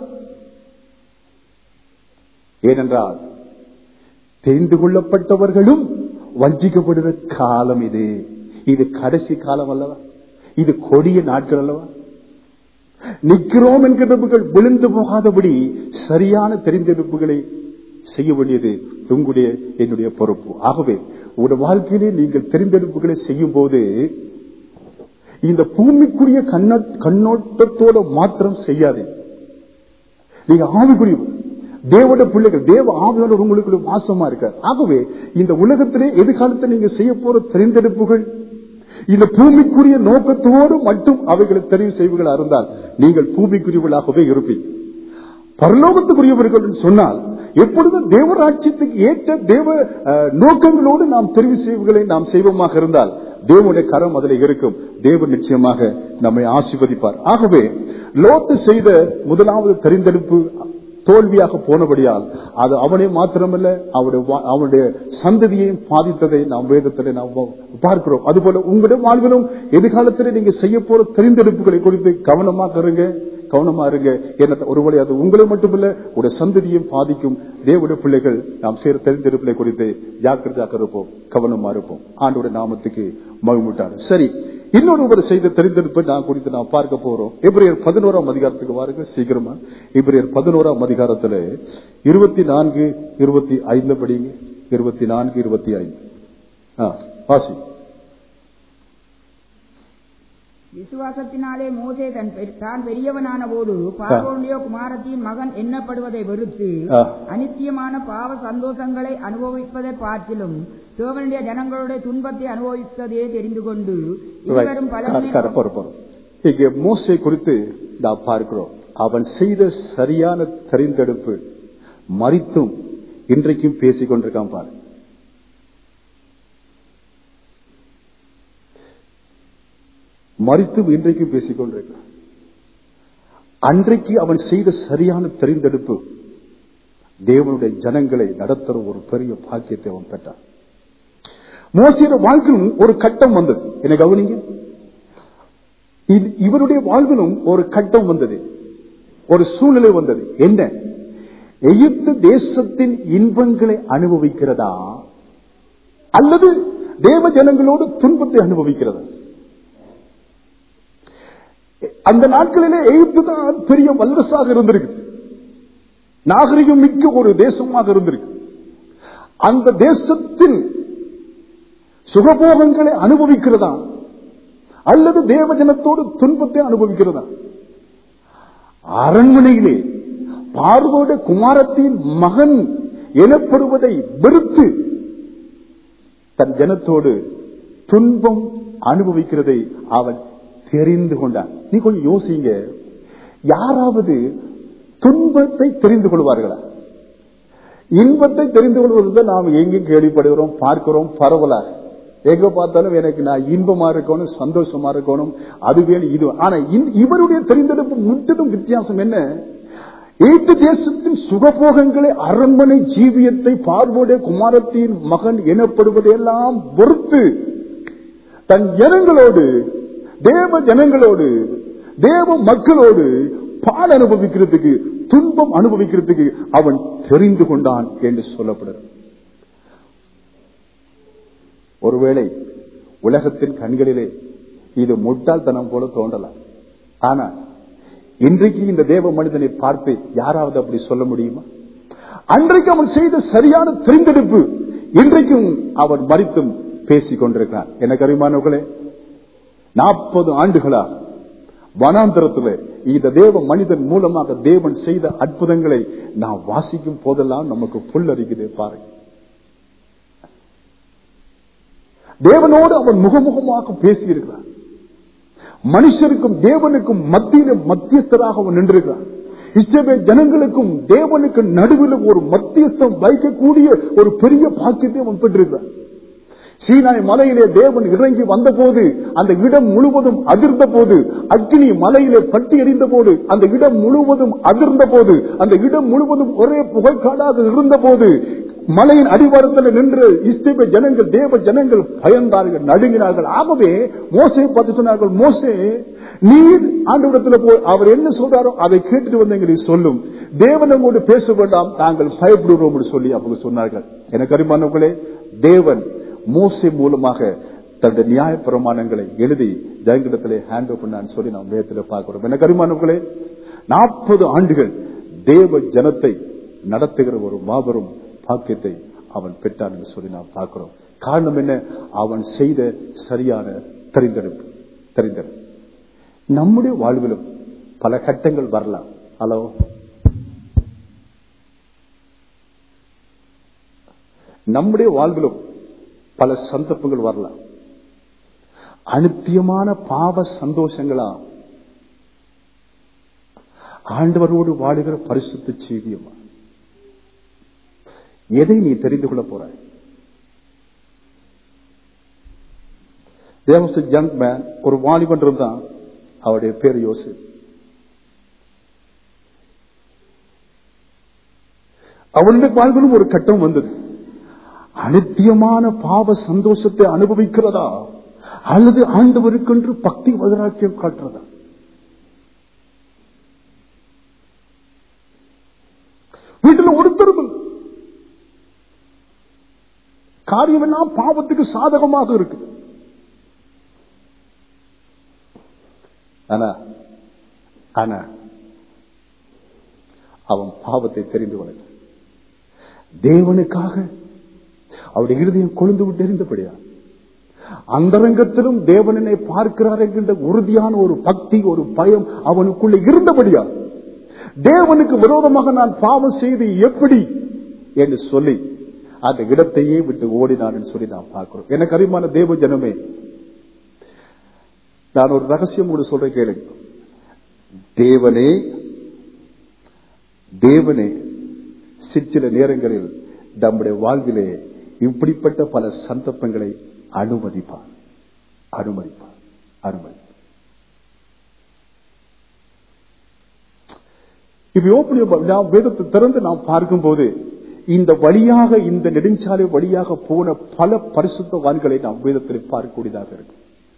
ஏனென்றால் தெரிந்து கொள்ளப்பட்டவர்களும் வஞ்சிக்கப்படுகிற காலம் இது இது கடைசி காலம் அல்லவா இது கொடிய நாட்கள் அல்லவா நிற்கிறோம் என்கிறவர்கள் விழுந்து போகாதபடி சரியான தெரிந்தெடுப்புகளை செய்ய வேண்டியது உங்களுடைய என்னுடைய பொறுப்பு ஆகவே உங்களுடைய வாழ்க்கையிலே நீங்கள் தெரிந்தெடுப்புகளை செய்யும் போது இந்த பூமிக்குரிய கண்ண- கண்ணோட்டத்தோட மாத்திரம் செய்யாதே நீங்க ஆவிக்குரிய தேவோட பிள்ளைகள் தேவ ஆவியானவர் உங்களுக்கு வாசமா இருக்கார் ஆகவே இந்த உலகத்திலே எதிர்காலத்தில் நீங்க செய்ய போற தெரிந்தெடுப்புகள் இந்த பூமிக்குரிய நோக்கத்தோடு மட்டும் அவைகளை தெரிவு செய்வீர்களா இருந்தால் நீங்கள் பூமிக்குரியவர்களாகவே இருப்பீங்க பரலோகத்துக்குரியவர்கள் என்று சொன்னால் எப்பொழுதும் தேவராட்சியத்துக்கு ஏற்ற தேவ அஹ், நோக்கங்களோடு நாம் தெரிவு செய்வர்களை நாம் செய்வோமாக இருந்தால் தேவனுடைய கரம் அதில் இருக்கும் தேவன் நிச்சயமாக நம்மை ஆசீர்வதிப்பார் ஆகவே லோத்து செய்த முதலாவது தெரிந்தெடுப்பு தோல்வியாக போனபடியால் அது அவனே மாத்திரமல்ல அவருடைய வா- அவனுடைய சந்ததியையும் பாதித்ததை நாம் வேதத்தில் நாம் பார்க்கிறோம் அதுபோல உங்களுடைய வாழ்விலும் எதிர்காலத்தில் நீங்க செய்ய போற தெரிந்தெடுப்புகளை குறித்து கவனமாக இருங்க கவனமா இருங்க என்ன ஒருவேளை அது உங்களை மட்டுமல்ல உடைய சந்ததியும் பாதிக்கும் தேவடைய பிள்ளைகள் நாம் சேர தெரிந்தெடுப்புகளை குறித்து ஜாக்கிரதையாக இருப்போம் கவனமா இருப்போம் ஆண்டோட நாமத்துக்கு மகிழ்முட்டார் சரி இன்னொரு ஒரு செய்த தெரிந்தெடுப்பை நான் குறித்து நான் பார்க்க போறோம் எப்ரியர் பதினோராம் அதிகாரத்துக்கு வாருங்க சீக்கிரமா எப்ரியர் பதினோராம் அதிகாரத்துல இருபத்தி நான்கு இருபத்தி ஐந்து படிங்க இருபத்தி நான்கு இருபத்தி ஐந்து ஆ, வாசி விசுவாசத்தினாலே மோசே தன் பெ- தான் பெரியவனான போது பார்வோனுடைய குமாரத்தின் மகன் எண்ணப்படுவதை வெறுத்து ஆ. அனித்தியமான பாவ சந்தோஷங்களை அனுபவிப்பதை பார்க்கிலும் தேவனுடைய ஜனங்களுடைய துன்பத்தை அனுபவிப்பதையே தெரிந்து கொண்டு இருவரும் பலமே கர- போறோம், போறோம். இங்கே மோசை குறித்து நாம் பார்க்கிறோம் அவன் செய்த சரியான தெரிந்தெடுப்பு மறித்தும் இன்றைக்கும் பேசிக் கொண்டிருக்கான் பாரு மறித்தும் இன்றைக்கும் பேசிக் கொண்டிருக்கிறான் அன்றைக்கு அவன் செய்த சரியான தெரிந்தெடுப்பு தேவனுடைய ஜனங்களை நடத்துற ஒரு பெரிய பாக்கியத்தை அவன் பெற்றான் மோசையோட வாழ்க்கையிலும் ஒரு கட்டம் வந்தது என்ன கவனிங்க இது- இவருடைய வாழ்விலும் ஒரு கட்டம் வந்தது ஒரு சூழ்நிலை வந்தது என்ன எகிப்து தேசத்தின் இன்பங்களை அனுபவிக்கிறதா அல்லது தேவ ஜனங்களோடு துன்பத்தை அனுபவிக்கிறதா அந்த நாட்களிலே எகிப்து தான் பெரிய வல்லரசாக இருந்திருக்கு நாகரிகம் மிக்க ஒரு தேசமாக இருந்திருக்கு அந்த தேசத்தில் சுகபோகங்களை அனுபவிக்கிறதா அல்லது தேவஜனத்தோடு துன்பத்தை அனுபவிக்கிறதா அரண்மனையிலே பார்வோட குமாரத்தின் மகன் எனப்படுவதை வெறுத்து தன் ஜனத்தோடு துன்பம் அனுபவிக்கிறதை அவன் தெரிந்து கொண்டான் நீ கொஞ்சம் யோசிங்க யாராவது துன்பத்தை தெரிந்து கொள்வார்களா இன்பத்தை தெரிந்து கொள்வதை நாம் எங்கேயும் கேள்விப்படுகிறோம் பார்க்கிறோம் பரவலாக எங்க பார்த்தாலும் எனக்கு நான் இன்பமா இருக்கணும் சந்தோஷமா இருக்கணும் அது வேணும் இது வேணும். ஆனா இந்த- இவருடைய தெரிந்தெடுப்பு முற்றிலும் வித்தியாசம் என்ன ஈட்டு தேசத்தின் சுகபோகங்களை அரண்மனை ஜீவியத்தை பார்வோடைய குமாரத்தின் மகன் எனப்படுவதையெல்லாம் பொறுத்து தன் ஜனங்களோடு தேவ ஜனங்களோடு தேவ மக்களோடு பால் அனுபவிக்கிறதுக்கு துன்பம் அனுபவிக்கிறதுக்கு அவன் தெரிந்து கொண்டான் என்று சொல்லப்படுகிறது ஒருவேளை உலகத்தின் கண்களிலே இது முட்டாள்தனம் போல தோன்றலாம் ஆனா இன்றைக்கு இந்த தேவ மனிதனை பார்த்து யாராவது அப்படி சொல்ல முடியுமா அன்றைக்கு அவன் செய்த சரியான தெரிந்தெடுப்பு இன்றைக்கும் அவன் மறித்தும் பேசிக் கொண்டிருக்கிறான் எனக்கு அறிமானவர்களே நாற்பது ஆண்டுகளா வனாந்தரத்தில் இந்த தேவ மனிதன் மூலமாக தேவன் செய்த அற்புதங்களை நாம் வாசிக்கும் போதெல்லாம் நமக்கு புல்லரிக்குது பாருங்க தேவனோடு அவன் முகமுகமாக பேசியிருக்கிறான் மனுஷருக்கும் தேவனுக்கும் மத்தியில மத்தியஸ்தராக அவன் நின்றிருக்கிறான் இஸ்ரவேல் ஜனங்களுக்கும் தேவனுக்கு நடுவில் ஒரு மத்தியஸ்தம் வைக்கக்கூடிய ஒரு பெரிய பாக்கியத்தை அவன் பெற்றிருக்கிறான் சீனாய் மலையிலே தேவன் இறங்கி வந்தபோது அந்த இடம் முழுவதும் அதிர்ந்த போது அக்னி மலையிலே பட்டி எறிந்த போது அந்த இடம் முழுவதும் அதிர்ந்த போது அந்த இடம் முழுவதும் ஒரே புகைக்காடாக இருந்த போது மலையின் அடிவாரத்தில் நின்று இஸ்தேப ஜனங்கள் தேவ ஜனங்கள் பயந்தார்கள் நடுங்கினார்கள் ஆகவே மோசை பார்த்து சொன்னார்கள் மோசே நீர் ஆண்டவரத்துல போய் அவர் என்ன சொல்றாரோ அதை கேட்டுட்டு வந்து எங்களுக்கு சொல்லும் தேவனோடு பேச வேண்டாம் நாங்கள் பயப்படுகிறோம் என்று சொல்லி அவங்க சொன்னார்கள் எனக்கு அறிமானவர்களே தேவன் மோசை மூலமாக தன்னுடைய நியாய பிரமாணங்களை எழுதி ஜனங்களிடத்திலே ஹேண்ட் பண்ணான்னு சொல்லி நாம் வேதத்தில் பார்க்கிறோம் எனக்கு அறிமானவர்களே நாற்பது ஆண்டுகள் தேவ ஜனத்தை நடத்துகிற ஒரு மாபெரும் பாக்கியத்தை அவன் பெற்றான் என்று சொல்லி நாம் பார்க்கிறோம் காரணம் என்ன அவன் செய்த சரியான தெரிந்தெடுப்பு தெரிந்தெடுப்பு நம்முடைய வாழ்விலும் பல கட்டங்கள் வரலாம் ஹலோ நம்முடைய வாழ்விலும் பல சந்தர்ப்பங்கள் வரலாம் அனுத்தியமான பாவ சந்தோஷங்களா ஆண்டவரோடு வாழுகிற பரிசுத்த ஜீவியமா எதை நீ தெரிந்து கொள்ள போறாய் தேவஸ் யங் மேன் ஒரு வாலிபன் இருந்தான் அவருடைய பேர் யோசு அவனுடைய வாழ்விலும் ஒரு கட்டம் வந்தது அனித்தியமான பாவ சந்தோஷத்தை அனுபவிக்கிறதா அல்லது ஆண்டவருக்கென்று பக்தி வைராக்கியம் காட்டுறதா வீட்டில் ஒருத்தரும் இல்லை. காரியமெல்லாம் பாவத்துக்கு சாதகமாக இருக்கு ஆனா ஆனா அவன் பாவத்தை தெரிந்து கொள்ள தேவனுக்காக அவருடைய இருதயம் கொழுந்து விட்டு எரிந்தபடியா அந்தரங்கத்திலும் தேவனனை பார்க்கிறார் என்கின்ற உறுதியான ஒரு பக்தி ஒரு பயம் அவனுக்குள்ள இருந்தபடியா தேவனுக்கு விரோதமாக நான் பாவம் செய்து எப்படி என்று சொல்லி அந்த இடத்தையே விட்டு ஓடினான் சொல்லி நான் பார்க்கிறோம் எனக்கு அறிமான தேவ ஜனமே நான் ஒரு ரகசியம் கூட சொல்றேன் கேளுங்க தேவனே தேவனே சிற்சில நேரங்களில் நம்முடைய வாழ்விலே இப்படிப்பட்ட பல சந்தர்ப்பங்களை அனுமதிப்பார் அனுமதிப்பார் அனுமதி இப்ப ஓப்பன் நாம் வேதத்தை திறந்து நாம் பார்க்கும்போது இந்த வழியாக இந்த நெடுஞ்சாலை வழியாக போன பல பரிசுத்தவான்களை நாம் வேதத்தில் பார்க்கக்கூடியதாக இருக்கு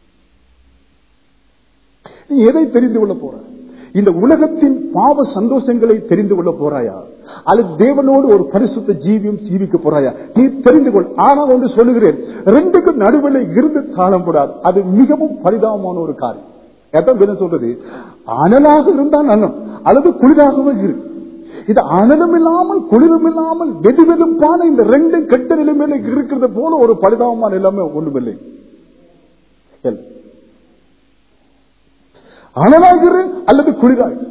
நீ எதை தெரிந்து கொள்ள போற இந்த உலகத்தின் பாவ சந்தோஷங்களை தெரிந்து கொள்ள போறாயா அல்லது தேவனோடு ஒரு பரிசுத்த ஜீவியம் ஜீவிக்க போறாயா நீ தெரிந்து கொள் ஆனால் ஒன்று சொல்லுகிறேன் ரெண்டுக்கும் நடுவில் இருந்து தாழம் கூடாது அது மிகவும் பரிதாபமான ஒரு காரியம் எதான் என்ன சொல்றது அனலாக இருந்தால் அன்னம் அல்லது குளிராகவே இரு இது அனலும் இல்லாமல் குளிரும் இல்லாமல் வெது வெதுப்பான இந்த ரெண்டு கெட்ட நிலைமையில இருக்கிறது போல ஒரு பரிதாபமான நிலைமை ஒண்ணுமில்லை இல்லை. அனலாகிரு அல்லது குளிராகிரு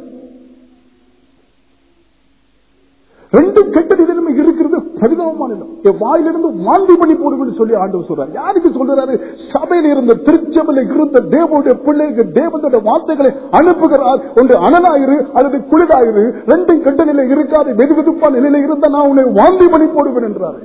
ரெண்டு கெட்ட நிலைமை இருக்கிறது பரிதாபமான நிலம் என் வாயிலிருந்து வாந்தி பண்ணி போடுவேன்னு சொல்லி ஆண்டவர் சொல்றாரு யாருக்கு சொல்றாரு சபையில் இருந்த திருச்சபையில் இருந்த தேவனுடைய பிள்ளைக்கு தேவனுடைய வார்த்தைகளை அனுப்புகிறார் ஒன்று அனலாயிரு அல்லது குளிராயிரு ரெண்டும் கெட்ட நிலை இருக்காது வெது வெதுப்பான நிலையில இருந்தா நான் உன்னை வாந்தி பண்ணி போடுவேன் என்றாரு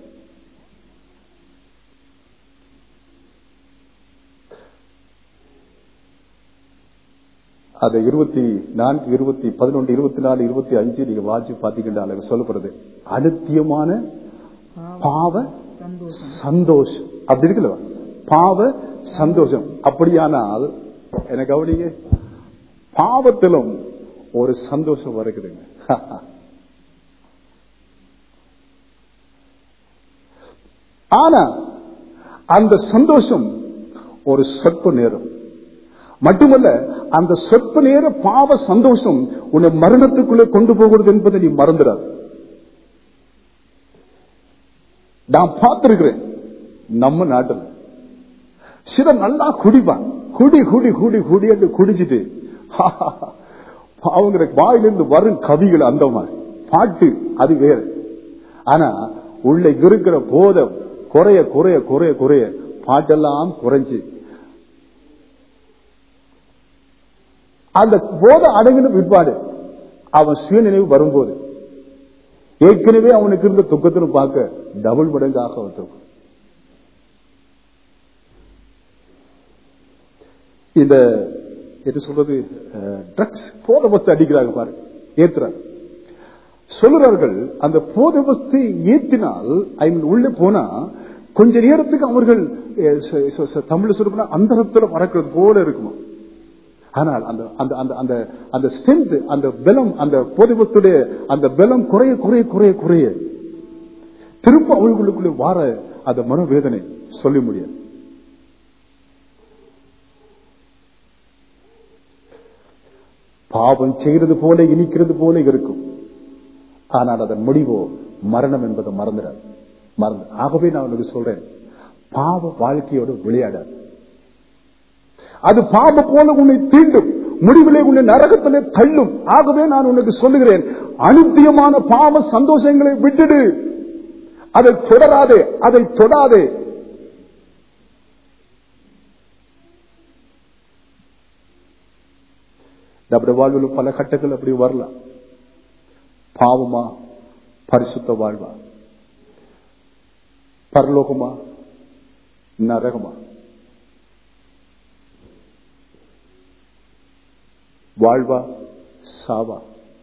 அது இருபத்தி நான்கு இருபத்தி பதினொன்று இருபத்தி நாலு இருபத்தி அஞ்சு நீங்க வாட்சி பாத்தீங்கன்னா சொல்லப்படுறது அனுத்தியமான பாவ சந்தோஷம் சந்தோஷம் அப்படி இருக்குல்ல பாவ சந்தோஷம் அப்படியானால் எனக்கு கவனிங்க பாவத்திலும் ஒரு சந்தோஷம் வருகுதுங்க ஆனா அந்த சந்தோஷம் ஒரு சொற்ப நேரம் மட்டுமல்ல அந்த சொற்ப நேர பாவ சந்தோஷம் உன்னை மரணத்துக்குள்ளே கொண்டு போகிறது என்பதை நீ மறந்துடாது நான் பார்த்திருக்கிறேன் நம்ம நாட்டில் சில நல்லா குடிப்பான் குடி குடி குடி குடி என்று குடிச்சிட்டு அவங்க வாயிலிருந்து வரும் கவிகள் அந்த மாதிரி பாட்டு அது வேற ஆனா உள்ள இருக்கிற போத குறைய குறைய குறைய குறைய பாட்டெல்லாம் குறைஞ்சு அந்த போத அடங்கின பிற்பாடு அவன் சுயநினைவு வரும்போது ஏற்கனவே அவனுக்கு இருந்த துக்கத்திலும் பார்க்க டபுள் மடங்காக அவன் துக்கம் இந்த என்ன சொல்றது ட்ரக்ஸ் போத வஸ்து அடிக்கிறாங்க பாரு ஏத்துறாங்க சொல்லுறார்கள் அந்த போத வஸ்து ஏத்தினால் ஐ மீன் உள்ள போனா கொஞ்ச நேரத்துக்கு அவர்கள் தமிழ் சொல்லணும்னா அந்தரத்துல பறக்கிறது போல இருக்குமா ஆனால் அந்த அந்த அந்த அந்த அந்த ஸ்ட்ரென்த் அந்த பலம் அந்த போதைவத்துடைய அந்த பலம் குறைய குறைய குறைய குறைய திரும்ப அவர்களுக்குள்ளே வார அந்த மனவேதனை சொல்ல முடியாது பாவம் செய்கிறது போல இனிக்கிறது போல இருக்கும் ஆனால் அதன் முடிவோ மரணம் என்பதை மறந்துடாது மறந்து ஆகவே நான் உனக்கு சொல்றேன் பாவ வாழ்க்கையோடு விளையாடாது அது பாவ போல உன்னை தீண்டும் முடிவிலே உன்னை நரகத்திலே தள்ளும் ஆகவே நான் உனக்கு சொல்லுகிறேன் அனுத்தியமான பாவ சந்தோஷங்களை விட்டுடு அதை தொடராதே அதை தொடாதே நம்முடைய வாழ்வில் பல கட்டங்கள் அப்படி வரலாம் பாவமா பரிசுத்த வாழ்வா பரலோகமா நரகமா வாழ்வா சாவா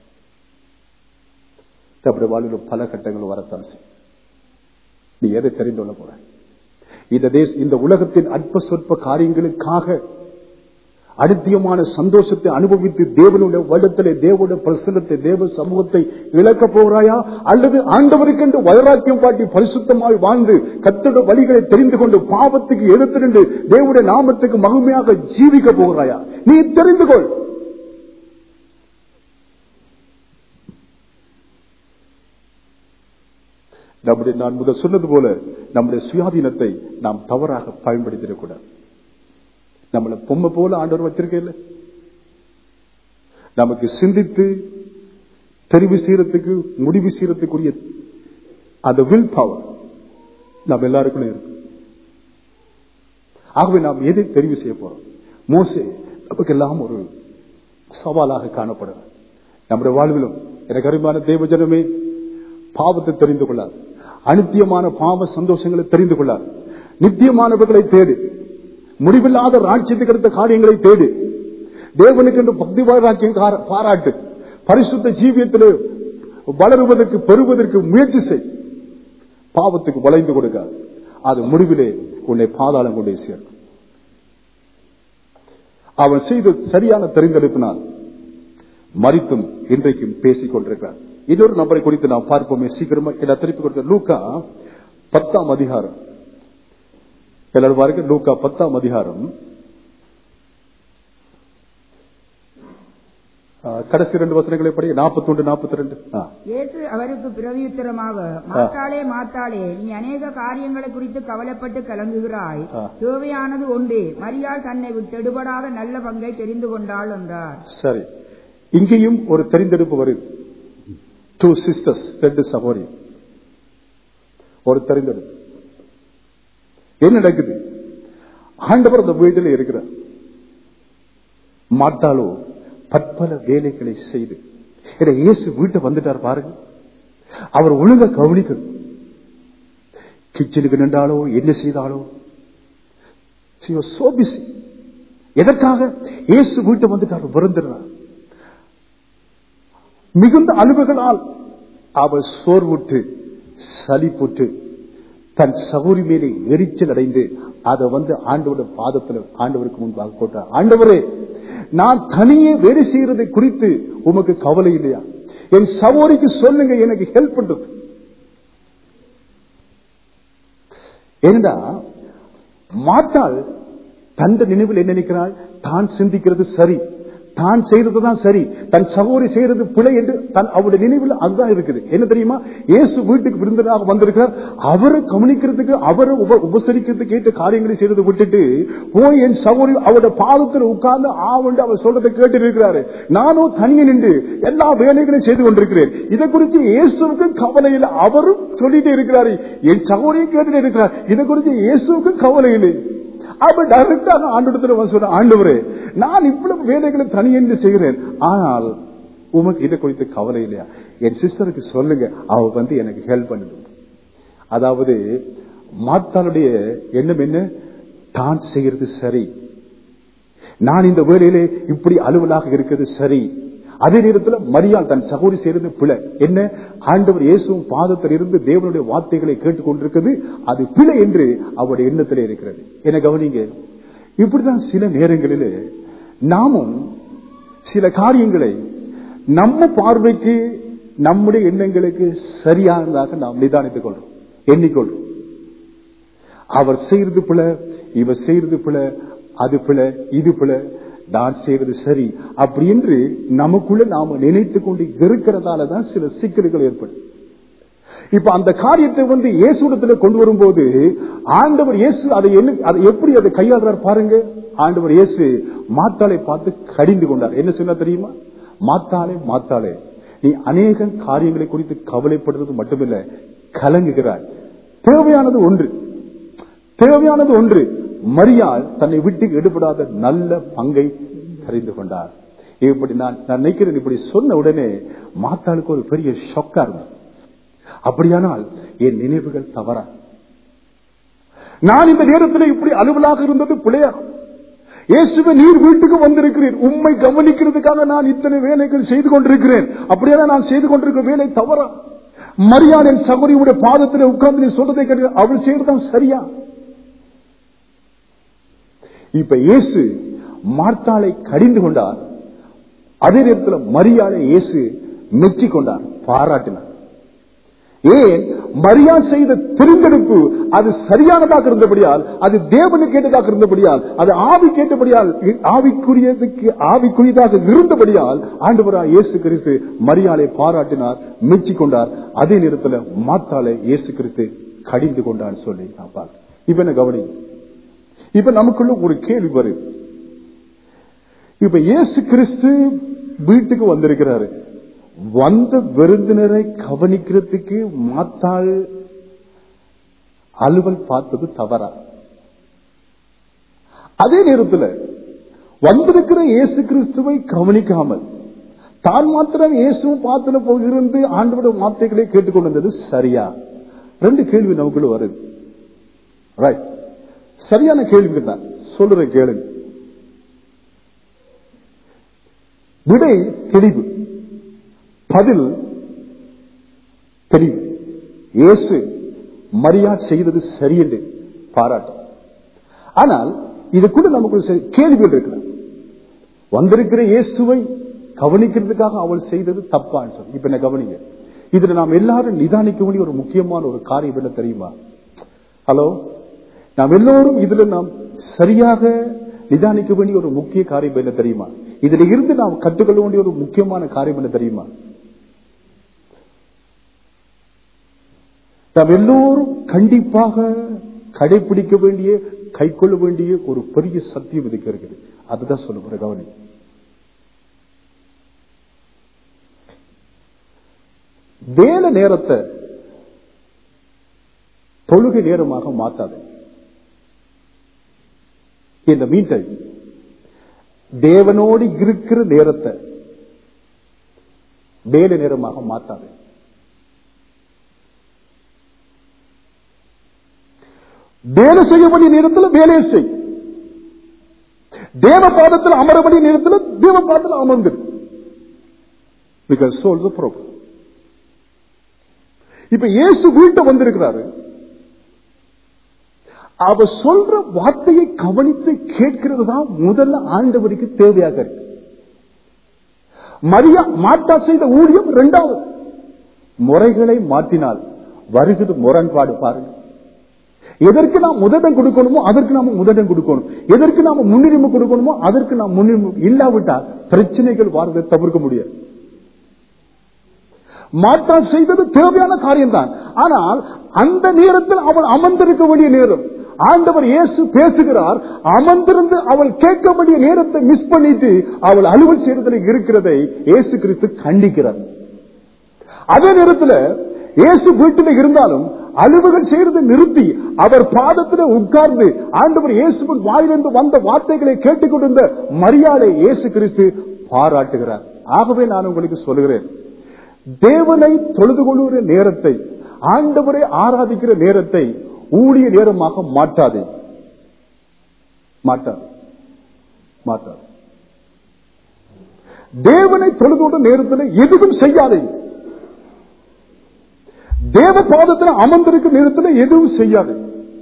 நம்முடைய வாழ்வில் பல கட்டங்கள் வரத்தான் செய்யும் நீ எதை தெரிந்து கொள்ள போற இந்த தேச இந்த உலகத்தின் அற்ப சொற்ப காரியங்களுக்காக அனித்தியமான சந்தோஷத்தை அனுபவித்து தேவனுடைய வருடத்திலே தேவனுடைய பிரசனத்தை தேவ சமூகத்தை இழக்க போகிறாயா அல்லது ஆண்டவருக்கென்று வைராக்கியம் காட்டி பரிசுத்தமாய் வாழ்ந்து கத்தோட வழிகளை தெரிந்து கொண்டு பாவத்துக்கு எதிர்த்து தேவனுடைய நாமத்துக்கு மகிமையாக ஜீவிக்க போகிறாயா நீ தெரிந்து கொள் நம்முடைய நான் முதல் சொன்னது போல நம்முடைய சுயாதீனத்தை நாம் தவறாக பயன்படுத்திடக்கூடாது நம்மளை பொம்மை போல ஆண்டவர் வச்சிருக்க நமக்கு சிந்தித்து தெரிவு செய்யறதுக்கு முடிவு செய்யறதுக்குரிய அந்த வில் பவர் நம்ம எல்லாருக்குள்ள இருக்கு ஆகவே நாம் எதை தெரிவு செய்ய போறோம் மோசே நமக்கு எல்லாம் ஒரு சவாலாக காணப்படும் நம்முடைய வாழ்விலும் எனக்கு அருமையான தேவ ஜனமே பாவத்தை தெரிந்து கொள்ளார் அனித்தியமான பாவ சந்தோஷங்களை தெரிந்து கொள்ளார் நித்தியமானவர்களை தேடி முடிவில்லாத ராட்சியத்துக்கு அடுத்த காரியங்களை தேடி தேவனுக்கு என்று பக்தி ராட்சியம் பாராட்டு பரிசுத்த ஜீவியத்தில் வளருவதற்கு பெறுவதற்கு முயற்சி செய் பாவத்துக்கு வளைந்து கொடுக்க அது முடிவிலே உன்னை பாதாளம் கொண்டே சேர்க்கும் அவன் செய்த சரியான தெரிந்தெடுப்பினால் மறித்தும் இன்றைக்கும் பேசிக் கொண்டிருக்கிறார் இன்னொரு நபரை குறித்து நாம் பார்ப்போமே சீக்கிரமா என்ன திருப்பி கொடுத்த லூக்கா பத்தாம் அதிகாரம் எல்லாரும் பாருங்க லூக்கா பத்தாம் அதிகாரம் கடைசி ரெண்டு வசனங்களை படி நாற்பத்தி ஒன்று நாற்பத்தி ரெண்டு இயேசு அவருக்கு பிரவியுத்தரமாக மாத்தாளே மாத்தாளே நீ அநேக காரியங்களை குறித்து கவலைப்பட்டு கலங்குகிறாய் ஆ. தேவையானது ஒன்றே மரியாள் தன்னை விட்டெடுபடாத நல்ல பங்கை தெரிந்து கொண்டாள் என்றார் சரி இங்கேயும் ஒரு தெரிந்தெடுப்பு வருது டூ சிஸ்டர்ஸ் ரெண்டு சகோதரி ஒரு தெரிந்தெடுப்பு என்ன நடக்குது ஆண்டவர் அந்த வீட்டில் இருக்கிறார் மாட்டாளோ பற்பல வேலைகளை செய்து இதை இயேசு வீட்டை வந்துட்டார் பாருங்க அவர் ஒழுங்கா கவனிக்கணும் கிச்சனுக்கு நின்றாலோ என்ன செய்தாலோ she was so busy. எதற்காக இயேசு வீட்டை வந்துட்டார் வருந்துறார் மிகுந்த அலுவல்களால் அவர் சோர்வுற்று சலிப்புற்று தன் சகோரி மேலே எரிச்சல் அடைந்து அதை வந்து ஆண்டவருடைய பாதத்தில் ஆண்டவருக்கு முன்பாக போட்டார் ஆண்டவரே நான் தனியே வேலை செய்யறதை குறித்து உமக்கு கவலை இல்லையா என் சகோரிக்கு சொல்லுங்க எனக்கு ஹெல்ப் பண்றது ஏனென்றா மாட்டாள் தந்த நினைவில் என்ன நினைக்கிறாள் தான் சிந்திக்கிறது சரி தான் செய்யறதுதான் சரி தன் சகோதரி செய்யறது பிழை என்று தன் அவருடைய நினைவில் அதுதான் இருக்குது என்ன தெரியுமா இயேசு வீட்டுக்கு விருந்தராக வந்திருக்கிறார் அவரை கவனிக்கிறதுக்கு அவரை உப உபசரிக்கிறதுக்கு ஏற்ற காரியங்களை செய்யறதை விட்டுட்டு போய் என் சகோதரி அவருடைய பாதத்தில் உட்கார்ந்து ஆவண்டு அவர் சொல்றதை கேட்டு இருக்கிறாரு நானும் தனியே நின்று எல்லா வேலைகளையும் செய்து கொண்டிருக்கிறேன் இதை குறித்து இயேசுவுக்கு கவலை இல்லை அவரும் சொல்லிட்டே இருக்கிறாரு என் சகோதரியை கேட்டுட்டு இருக்கிறார் இதை குறித்து இயேசுவுக்கு கவலை இல்லை அப்ப டைரக்டாக ஆண்டு சொல்ற ஆண்டவரே நான் இவ்வளவு வேலைகளை தனியென்று செய்கிறேன் ஆனால் உமக்கு இதை குறித்து கவலை இல்லையா என் சிஸ்டருக்கு சொல்லுங்க அவ வந்து எனக்கு ஹெல்ப் பண்ணுது அதாவது மாத்தாளுடைய எண்ணம் என்ன தான் செய்யறது சரி நான் இந்த வேலையிலே இப்படி அலுவலாக இருக்கிறது சரி அதே நேரத்தில் மரியாள் தன் சகோதரி செய்யறது பிழை என்ன ஆண்டவர் இயேசுவும் பாதத்தில் இருந்து தேவனுடைய வார்த்தைகளை கேட்டுக் கொண்டிருக்கிறது அது பிழை என்று அவருடைய எண்ணத்திலே இருக்கிறது என்ன கவனிங்க இப்படிதான் சில நேரங்களில் நாமும் சில காரியங்களை நம்ம பார்வைக்கு நம்முடைய எண்ணங்களுக்கு சரியானதாக நாம் நிதானித்துக் கொள்றோம் எண்ணிக்கொள்றோம் அவர் செய்யறது பிழை இவர் செய்யறது பிழை அது பிழை இது பிழை நான் செய்யறது சரி அப்படி என்று நமக்குள்ள நாம நினைத்து கொண்டு இருக்கிறதால தான் சில சிக்கல்கள் ஏற்படும் இப்ப அந்த காரியத்தை வந்து இயேசுடத்துல கொண்டு வரும்போது ஆண்டவர் இயேசு அதை என்ன அதை எப்படி அதை கையாளுறார் பாருங்க ஆண்டவர் இயேசு மாத்தாளை பார்த்து கடிந்து கொண்டார் என்ன சொன்னா தெரியுமா மாத்தாளே மாத்தாளே நீ அநேக காரியங்களை குறித்து கவலைப்படுறது மட்டுமில்ல கலங்குகிறாய் தேவையானது ஒன்று தேவையானது ஒன்று மரியாள் தன்னை விட்டு எடுபடாத நல்ல பங்கை தெரிந்து கொண்டார் இப்படி நான் நான் நினைக்கிறேன் இப்படி சொன்ன உடனே மாத்தாளுக்கு ஒரு பெரிய ஷொக்கா இருந்தது அப்படியானால் என் நினைவுகள் தவறா நான் இந்த நேரத்தில் இப்படி அலுவலாக இருந்தது பிள்ளையா இயேசுவே நீர் வீட்டுக்கு வந்திருக்கிறேன் உண்மை கவனிக்கிறதுக்காக நான் இத்தனை வேலைகள் செய்து கொண்டிருக்கிறேன் அப்படியான நான் செய்து கொண்டிருக்கிற வேலை தவறா மரியாதை என் சகோதரியுடைய பாதத்தில் உட்கார்ந்து நீ சொல்றதை கேட்டு அவள் செய்யறதான் சரியா இப்ப இயேசு மார்த்தாளை கடிந்து கொண்டார் அதே நேரத்தில் மரியாதை இயேசு மெச்சி கொண்டார் பாராட்டினார் ஏன் மரியா செய்த திருந்தெடுப்பு அது சரியானதாக இருந்தபடியால் அது தேவனு கேட்டதாக இருந்தபடியால் அது ஆவி கேட்டபடியால் ஆவிக்குரியதுக்கு ஆவிக்குரியதாக இருந்தபடியால் ஆண்டவரா இயேசு கிறிஸ்து மரியாதை பாராட்டினார் மெச்சி கொண்டார் அதே நேரத்தில் மாத்தாலை இயேசு கிறிஸ்து கடிந்து கொண்டார் சொல்லி நான் பார்த்தேன் இப்ப என்ன கவனி இப்ப நமக்குள்ள ஒரு கேள்வி வருது இப்ப இயேசு கிறிஸ்து வீட்டுக்கு வந்திருக்கிறாரு வந்த விருந்தினரை கவனிக்கிறதுக்கு மாத்தாள் அலுவல் பார்த்தது தவறா அதே நேரத்தில் வந்திருக்கிற இயேசு கிறிஸ்துவை கவனிக்காமல் தான் மாத்திரம் இயேசுவும் பார்த்துல போகிருந்து ஆண்டோட வார்த்தைகளை கேட்டுக்கொண்டிருந்தது சரியா ரெண்டு கேள்வி நமக்குள்ள வருது ரைட் சரியான கேள்வி தான் சொல்ற கேளுங்க விடை தெளிவு பதில் தெளிவு இயேசு மரியா செய்தது சரியென்று பாராட்டும் ஆனால் இதுக்குள்ள நமக்கு ஒரு சரி- கேள்விகள் இருக்கிற வந்திருக்கிற இயேசுவை கவனிக்கிறதுக்காக அவள் செய்தது தப்பான்னு சொல்லி இப்ப என்ன கவனிங்க இதுல நாம் எல்லாரும் நிதானிக்க வேண்டிய ஒரு முக்கியமான ஒரு காரியம் என்ன தெரியுமா ஹலோ நாம் எல்லோரும் இதுல நாம் சரியாக நிதானிக்க வேண்டிய ஒரு முக்கிய காரியம் என்ன தெரியுமா இதுல இருந்து நாம் கற்றுக்கொள்ள வேண்டிய ஒரு முக்கியமான காரியம் என்ன தெரியுமா நாம் எல்லோரும் கண்டிப்பாக கடைபிடிக்க வேண்டிய கைக்கொள்ள வேண்டிய ஒரு பெரிய சத்தியம் இதுக்கு இருக்குது அதுதான் சொல்ல போற கவனி வேலை நேரத்தை தொழுகை நேரமாக மாத்தாது இந்த மீட்டை தேவனோடு இருக்கிற நேரத்தை வேலை நேரமாக மாத்தாது வேலை செய்ய வேண்டிய நேரத்தில் வேலையை செய் தேவ பாதத்தில் அமர வேண்டிய நேரத்தில் தேவ பாதத்தில் அமர்ந்து பிகாஸ் சோல் த ப்ராப்ளம் இப்ப இயேசு வீட்டை வந்திருக்கிறாரு அவ சொல்ற வார்த்தையை கவனித்து கேட்கிறது தான் முதல்ல ஆண்டவருக்கு தேவையாக இருக்கு மரியா மாட்டா செய்த ஊழியம் இரண்டாவது முறைகளை மாற்றினால் வருகிறது முரண்பாடு பாருங்க எதற்கு நாம் முதலிடம் கொடுக்கணுமோ அதற்கு நாம முதலிடம் கொடுக்கணும் எதற்கு நாம முன்னுரிமை கொடுக்கணுமோ அதற்கு நாம் முன்னுரிமை இல்லாவிட்டால் பிரச்சனைகள் வாழ்வதை தவிர்க்க முடியாது மாட்டா செய்தது தேவையான காரியம்தான் ஆனால் அந்த நேரத்தில் அவள் அமர்ந்திருக்க வேண்டிய நேரம் ஆண்டவர் இயேசு பேசுகிறார் அமர்ந்திருந்து அவள் கேட்க வேண்டிய நேரத்தை மிஸ் பண்ணிட்டு அவள் அலுவல் செய்யறதுல இருக்கிறதை இயேசு கிறிஸ்து கண்டிக்கிறார் அதே நேரத்தில் இயேசு வீட்டில் இருந்தாலும் அலுவல்கள் செய்யறதை நிறுத்தி அவர் பாதத்தில் உட்கார்ந்து ஆண்டவர் இயேசுவின் வாயிலிருந்து வந்த வார்த்தைகளை கேட்டுக்கொண்டிருந்த மரியாதை இயேசு கிறிஸ்து பாராட்டுகிறார் ஆகவே நான் உங்களுக்கு சொல்கிறேன் தேவனை தொழுது கொள்ளுகிற நேரத்தை ஆண்டவரை ஆராதிக்கிற நேரத்தை ஊழிய நேரமாக மாற்றாதே மாட்டாது மாட்டாது தேவனை தொழுது கொண்ட நேரத்தில் எதுவும் செய்யாதே தேவ பாதத்தில் அமர்ந்திருக்கும் நேரத்தில் எதுவும் செய்யாது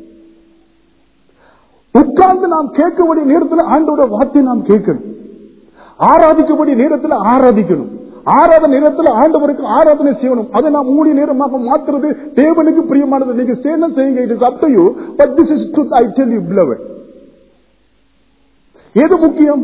உட்கார்ந்து நாம் கேட்க வேண்டிய நேரத்தில் ஆண்டோட வார்த்தை நாம் கேட்கணும் ஆராதிக்க வேண்டிய நேரத்தில் ஆராதிக்கணும் ஆராதனை நேரத்தில் ஆண்டவருக்கு ஆராதனை செய்யணும் அதை நாம் ஊழிய நேரமாக மாற்றுறது தேவனுக்கு பிரியமானது நீங்க செய்யணும் செய்யுங்க it is up to you but this is truth I tell you beloved எது முக்கியம்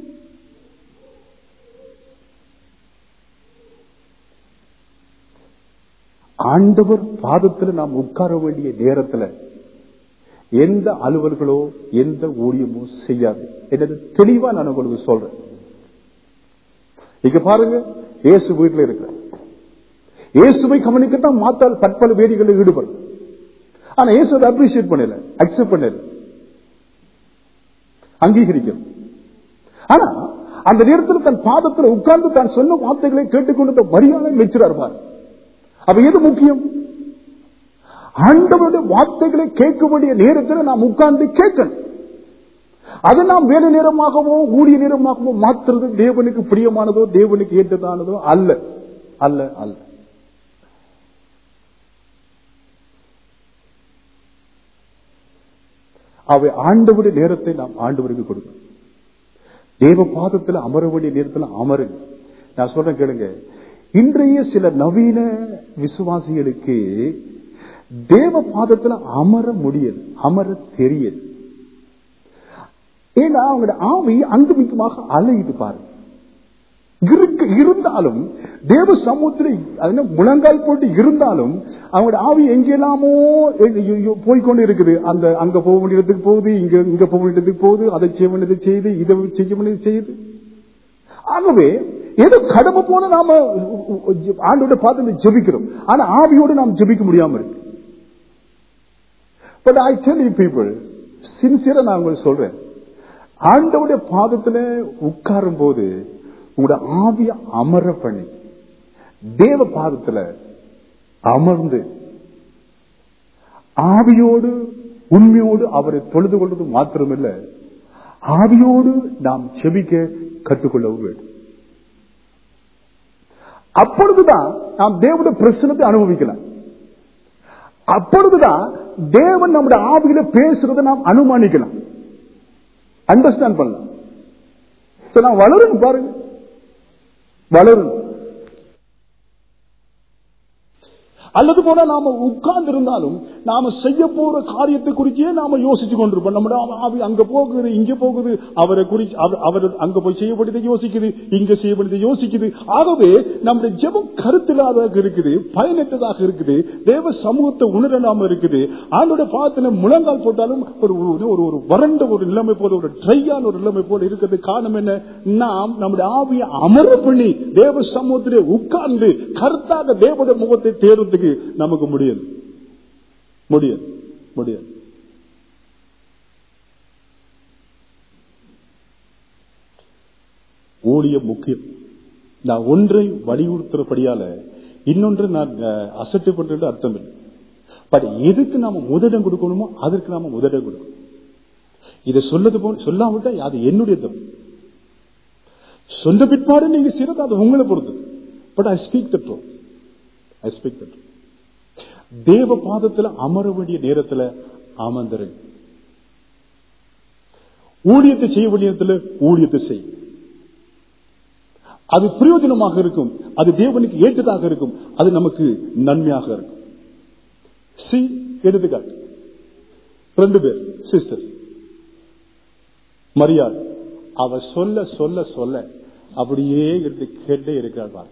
ஆண்டவர் பாதத்தில் நாம் உட்கார வேண்டிய நேரத்தில் எந்த அலுவல்களோ எந்த ஊழியமோ செய்யாது என்னது தெளிவா நான் உங்களுக்கு சொல்றேன் இங்க பாருங்க இயேசு வீட்டில் இருக்கிற இயேசுவை கவனிக்கத்தான் மாத்தால் பற்பல வேதிகளில் ஈடுபடும் ஆனா இயேசு அதை அப்ரிசியேட் பண்ணல அக்செப்ட் பண்ணல அங்கீகரிக்கும் ஆனா அந்த நேரத்தில் தன் பாதத்தில் உட்கார்ந்து தான் சொன்ன வார்த்தைகளை கேட்டுக்கொண்டு மரியாதை மெச்சுறார் பாரு அப்ப எது முக்கியம் ஆண்டவருடைய வார்த்தைகளை கேட்க வேண்டிய நேரத்தில் நாம் உட்கார்ந்து கேட்கணும் அது நாம் வேலை நேரமாகவோ ஊழிய நேரமாகவோ மாற்றுறது தேவனுக்கு பிரியமானதோ தேவனுக்கு ஏற்றதானதோ அல்ல அல்ல அல்ல அவை ஆண்டவருடைய நேரத்தை நாம் ஆண்டவருக்கு கொடுக்கணும் தேவ பாதத்தில் அமர வேண்டிய நேரத்தில் அமருங்க நான் சொல்றேன் கேளுங்க இன்றைய சில நவீன விசுவாசிகளுக்கு தேவ பாதத்தில் அமர முடியல அமர தெரியல ஏன்னா அவங்களோட ஆவி அங்குமிக்குமாக அலையுது பாருங்க இருக்க இருந்தாலும் தேவ சமூகத்தில் முழங்கால் போட்டு இருந்தாலும் அவங்களோட ஆவி எங்கெல்லாமோ போய்கொண்டு இருக்குது அந்த அங்க போக வேண்டியதுக்கு போகுது இங்க இங்க போக வேண்டியதுக்கு போகுது அதை செய்ய வேண்டியது செய்யுது இதை செய்ய வேண்டியது செய்யுது ஆகவே ஏதோ கடமை போல நாம ஆண்டோட பார்த்து ஜெபிக்கிறோம் ஆனா ஆவியோடு நாம் ஜெபிக்க முடியாம இருக்கு but I tell you people சின்சியரா நான் உங்களுக்கு சொல்றேன் ஆண்டவுடைய பாதத்துல உட்காரும் போது உங்களோட ஆவிய அமர பண்ணி தேவ பாதத்துல அமர்ந்து ஆவியோடு உண்மையோடு அவரை தொழுது கொள்வது மாத்திரமில்ல ஆவியோடு நாம் செபிக்க கற்றுக்கொள்ளவும் வேண்டும் அப்பொழுதுதான் நாம் தேவனுடைய பிரச்சனத்தை அனுபவிக்கலாம் அப்பொழுதுதான் தேவன் நம்முடைய ஆவியில பேசுறதை நாம் அனுமானிக்கலாம் அண்டர்ஸ்டாண்ட் பண்ணலாம் நான் வளரும் பாருங்க வளரும் அல்லது போல நாம உட்கார்ந்து இருந்தாலும் நாம செய்ய போற காரியத்தை குறிச்சே நாம யோசிச்சு கொண்டிருப்போம் நம்முடைய ஆவி அங்க போகுது இங்க போகுது அவரை குறிச்சு அவர் அங்க போய் செய்யப்பட்டதை யோசிக்குது இங்க செய்யப்பட்டதை யோசிக்குது ஆகவே நம்முடைய ஜெபம் கருத்தில்லாதாக இருக்குது பயனற்றதாக இருக்குது தேவ சமூகத்தை உணரலாம இருக்குது ஆண்டோட பாத்துல முழங்கால் போட்டாலும் ஒரு ஒரு ஒரு வறண்ட ஒரு நிலைமை போல ஒரு ட்ரையான ஒரு நிலைமை போல இருக்கிறது காரணம் என்ன நாம் நம்முடைய ஆவியை அமர பண்ணி தேவ சமூகத்திலே உட்கார்ந்து கருத்தாக தேவத முகத்தை தேர்றதுக்கு நமக்கு முடியும் முடியும் முடியும் ஊழியம் முக்கியம் நான் ஒன்றை வலியுறுத்துறபடியால இன்னொன்று நான் அசட்டு பண்றது அர்த்தம் இல்லை பட் எதுக்கு நாம முதலிடம் கொடுக்கணுமோ அதற்கு நாம முதலிடம் கொடுக்கணும் இதை சொல்லது போல சொல்லாவிட்டா அது என்னுடைய தப்பு சொந்த பிற்பாடு நீங்க செய்யறது அது உங்களை பொறுத்து but I speak the truth I speak the truth தேவ பாதத்தில் அமர வேண்டிய நேரத்தில் அமர்ந்துரு ஊழியத்தை செய்ய வேண்டிய நேரத்தில் ஊழியத்தை செய் அது பிரயோஜனமாக இருக்கும் அது தேவனுக்கு ஏற்றதாக இருக்கும் அது நமக்கு நன்மையாக இருக்கும் சி எடுத்துக்காட்டு ரெண்டு பேர் சிஸ்டர்ஸ் மரியாதை அவ சொல்ல சொல்ல சொல்ல அப்படியே இருந்து கேட்டே இருக்கிறார் பாரு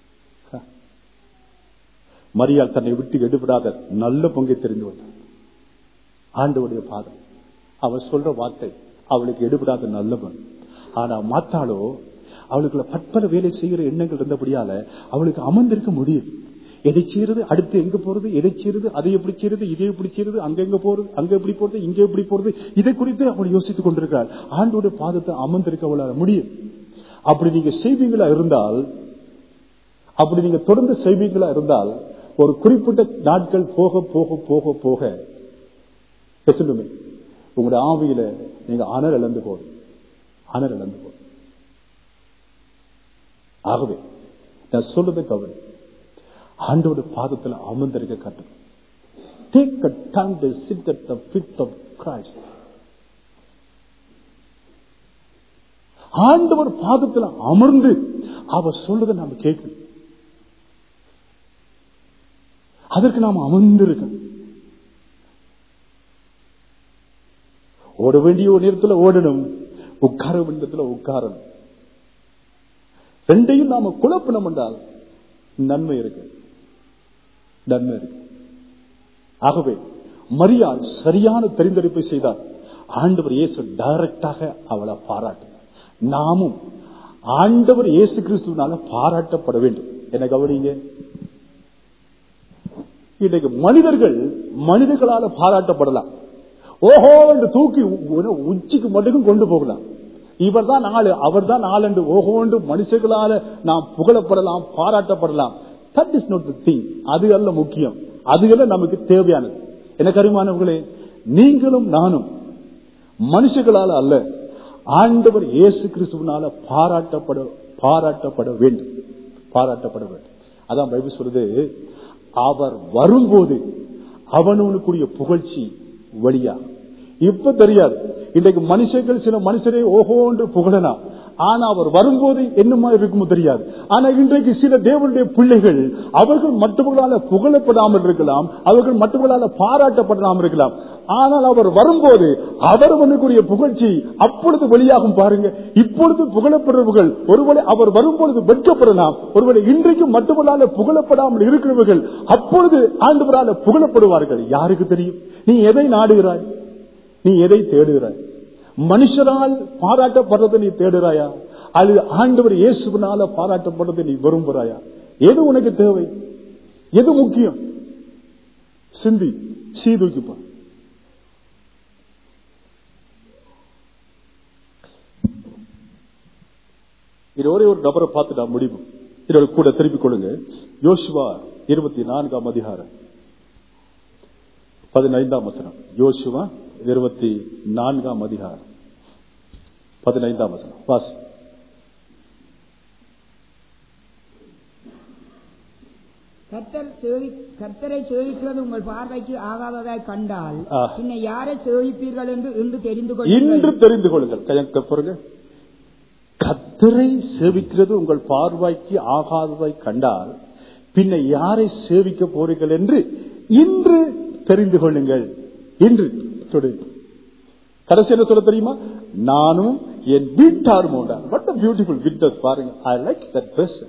மரியாள் தன்னை விட்டு எடுபடாத நல்ல பங்கை தெரிந்து கொண்டார் ஆண்டவுடைய பாதம் அவள் சொல்ற வார்த்தை அவளுக்கு எடுபடாத நல்ல பங்கு ஆனா மாத்தாளோ அவளுக்குள்ள பற்பல வேலை செய்கிற எண்ணங்கள் இருந்தபடியால அவளுக்கு அமர்ந்திருக்க முடியும் எதை செய்யறது அடுத்து எங்க போறது எதை செய்யறது அதை எப்படி செய்யறது இதை எப்படி செய்யறது அங்க எங்க போறது அங்க எப்படி போறது இங்க எப்படி போறது இதை குறித்து அவள் யோசித்துக் கொண்டிருக்கிறாள் ஆண்டோட பாதத்தை அமர்ந்திருக்க அவளால் முடியும் அப்படி நீங்க செய்வீங்களா இருந்தால் அப்படி நீங்க தொடர்ந்து செய்வீங்களா இருந்தால் ஒரு குறிப்பிட்ட நாட்கள் போக போக போக போக சொல்லுமே உங்களுடைய ஆவியில நீங்க அனல் இழந்து போடும் அனல் இழந்து போடும் ஆகவே நான் சொல்றதை கவனி ஆண்டோட பாதத்தில் அமர்ந்திருக்க கட்டணும் Take a time to sit at the feet of Christ. ஆண்டவர் பாதத்தில் அமர்ந்து அவர் சொல்றதை நாம கேட்கணும் அதற்கு நாம் அமர்ந்திருக்கணும் ஓட வேண்டிய ஒரு நேரத்தில் ஓடணும் உட்கார வேண்டியத்தில் உட்காரணும் ரெண்டையும் நாம குழப்பணும் என்றால் நன்மை இருக்கு நன்மை இருக்கு ஆகவே மரியாள் சரியான தெரிந்தெடுப்பை செய்தார் ஆண்டவர் இயேசு டைரக்டாக அவளை பாராட்டு நாமும் ஆண்டவர் இயேசு கிறிஸ்துவனால பாராட்டப்பட வேண்டும் என்ன கவனிங்க இன்றைக்கு மனிதர்கள் மனிதர்களால பாராட்டப்படலாம் ஓஹோ என்று தூக்கி உ- உச்சிக்கு மட்டும் கொண்டு போகலாம் இவர் தான் நாலு அவர் தான் நாலு என்று ஓஹோண்டு மனுஷர்களால நாம் புகழப்படலாம் பாராட்டப்படலாம் that is not the thing அது அல்ல முக்கியம் அது அல்ல நமக்கு தேவையானது எனக்கு அருமானவர்களே நீங்களும் நானும் மனுஷர்களால அல்ல ஆண்டவர் இயேசு கிறிஸ்துவனால பாராட்டப்பட பாராட்டப்பட வேண்டும் பாராட்டப்பட வேண்டும் அதான் பைபிள் சொல்றது அவர் வரும்போது அவனுக்குரிய புகழ்ச்சி வழியா இப்ப தெரியாது இன்றைக்கு மனுஷர்கள் சில மனுஷரை ஓஹோன்று புகழலாம் ஆனா அவர் வரும்போது என்னமா இருக்குமோ தெரியாது ஆனா இன்றைக்கு சில தேவனுடைய பிள்ளைகள் அவர்கள் மற்றவர்களால புகழப்படாமல் இருக்கலாம் அவர்கள் மற்றவர்களால பாராட்டப்படாமல் இருக்கலாம் ஆனால் அவர் வரும்போது அவரவனுக்குரிய புகழ்ச்சி அப்பொழுது வெளியாகும் பாருங்க இப்பொழுது புகழப்படுறவர்கள் ஒருவேளை அவர் வரும்பொழுது வெட்கப்படலாம் ஒருவேளை இன்றைக்கு மற்றவர்களால புகழப்படாமல் இருக்கிறவர்கள் அப்பொழுது ஆண்டவரால புகழப்படுவார்கள் யாருக்கு தெரியும் நீ எதை நாடுகிறாய் நீ எதை தேடுகிறாய் மனுஷரால் பாராட்டப்படுறதை நீ தேடுறாயா அல்லது ஆண்டவர் இயேசுனால பாராட்டப்படுறதை நீ விரும்புறாயா எது உனக்கு தேவை எது முக்கியம் சிந்தி சீதூக்கிப்பா இது ஒரே ஒரு நபரை பார்த்துட்டா முடிவு இதோட கூட திருப்பிக் கொள்ளுங்க யோசுவா இருபத்தி நான்காம் அதிகாரம் பதினைந்தாம் வசனம் யோசுவா இருபத்தி நான்காம் அதிகாரம் பதினைந்தாம் வசனம் வாசி கர்த்தர் சேவி கர்த்தரை சேவிக்கிறது உங்கள் பார்வைக்கு ஆகாததாய் கண்டால் ஆ. பின்ன யாரை சேவிப்பீர்கள் என்று இன்று தெரிந்து இன்று கொள்ளுங்கள் தெரிந்து கொள்ளுங்கள் கையங்க பாருங்க கத்தரை சேவிக்கிறது உங்கள் பார்வைக்கு ஆகாததாய் கண்டால் பின்ன யாரை சேவிக்க போறீர்கள் என்று இன்று தெரிந்து கொள்ளுங்கள் இன்று today. கடைசி என்ன சொல்ல தெரியுமா நானும் என் வீட்டாரும் உண்டான் what a beautiful witness பாருங்க ஐ லைக் that person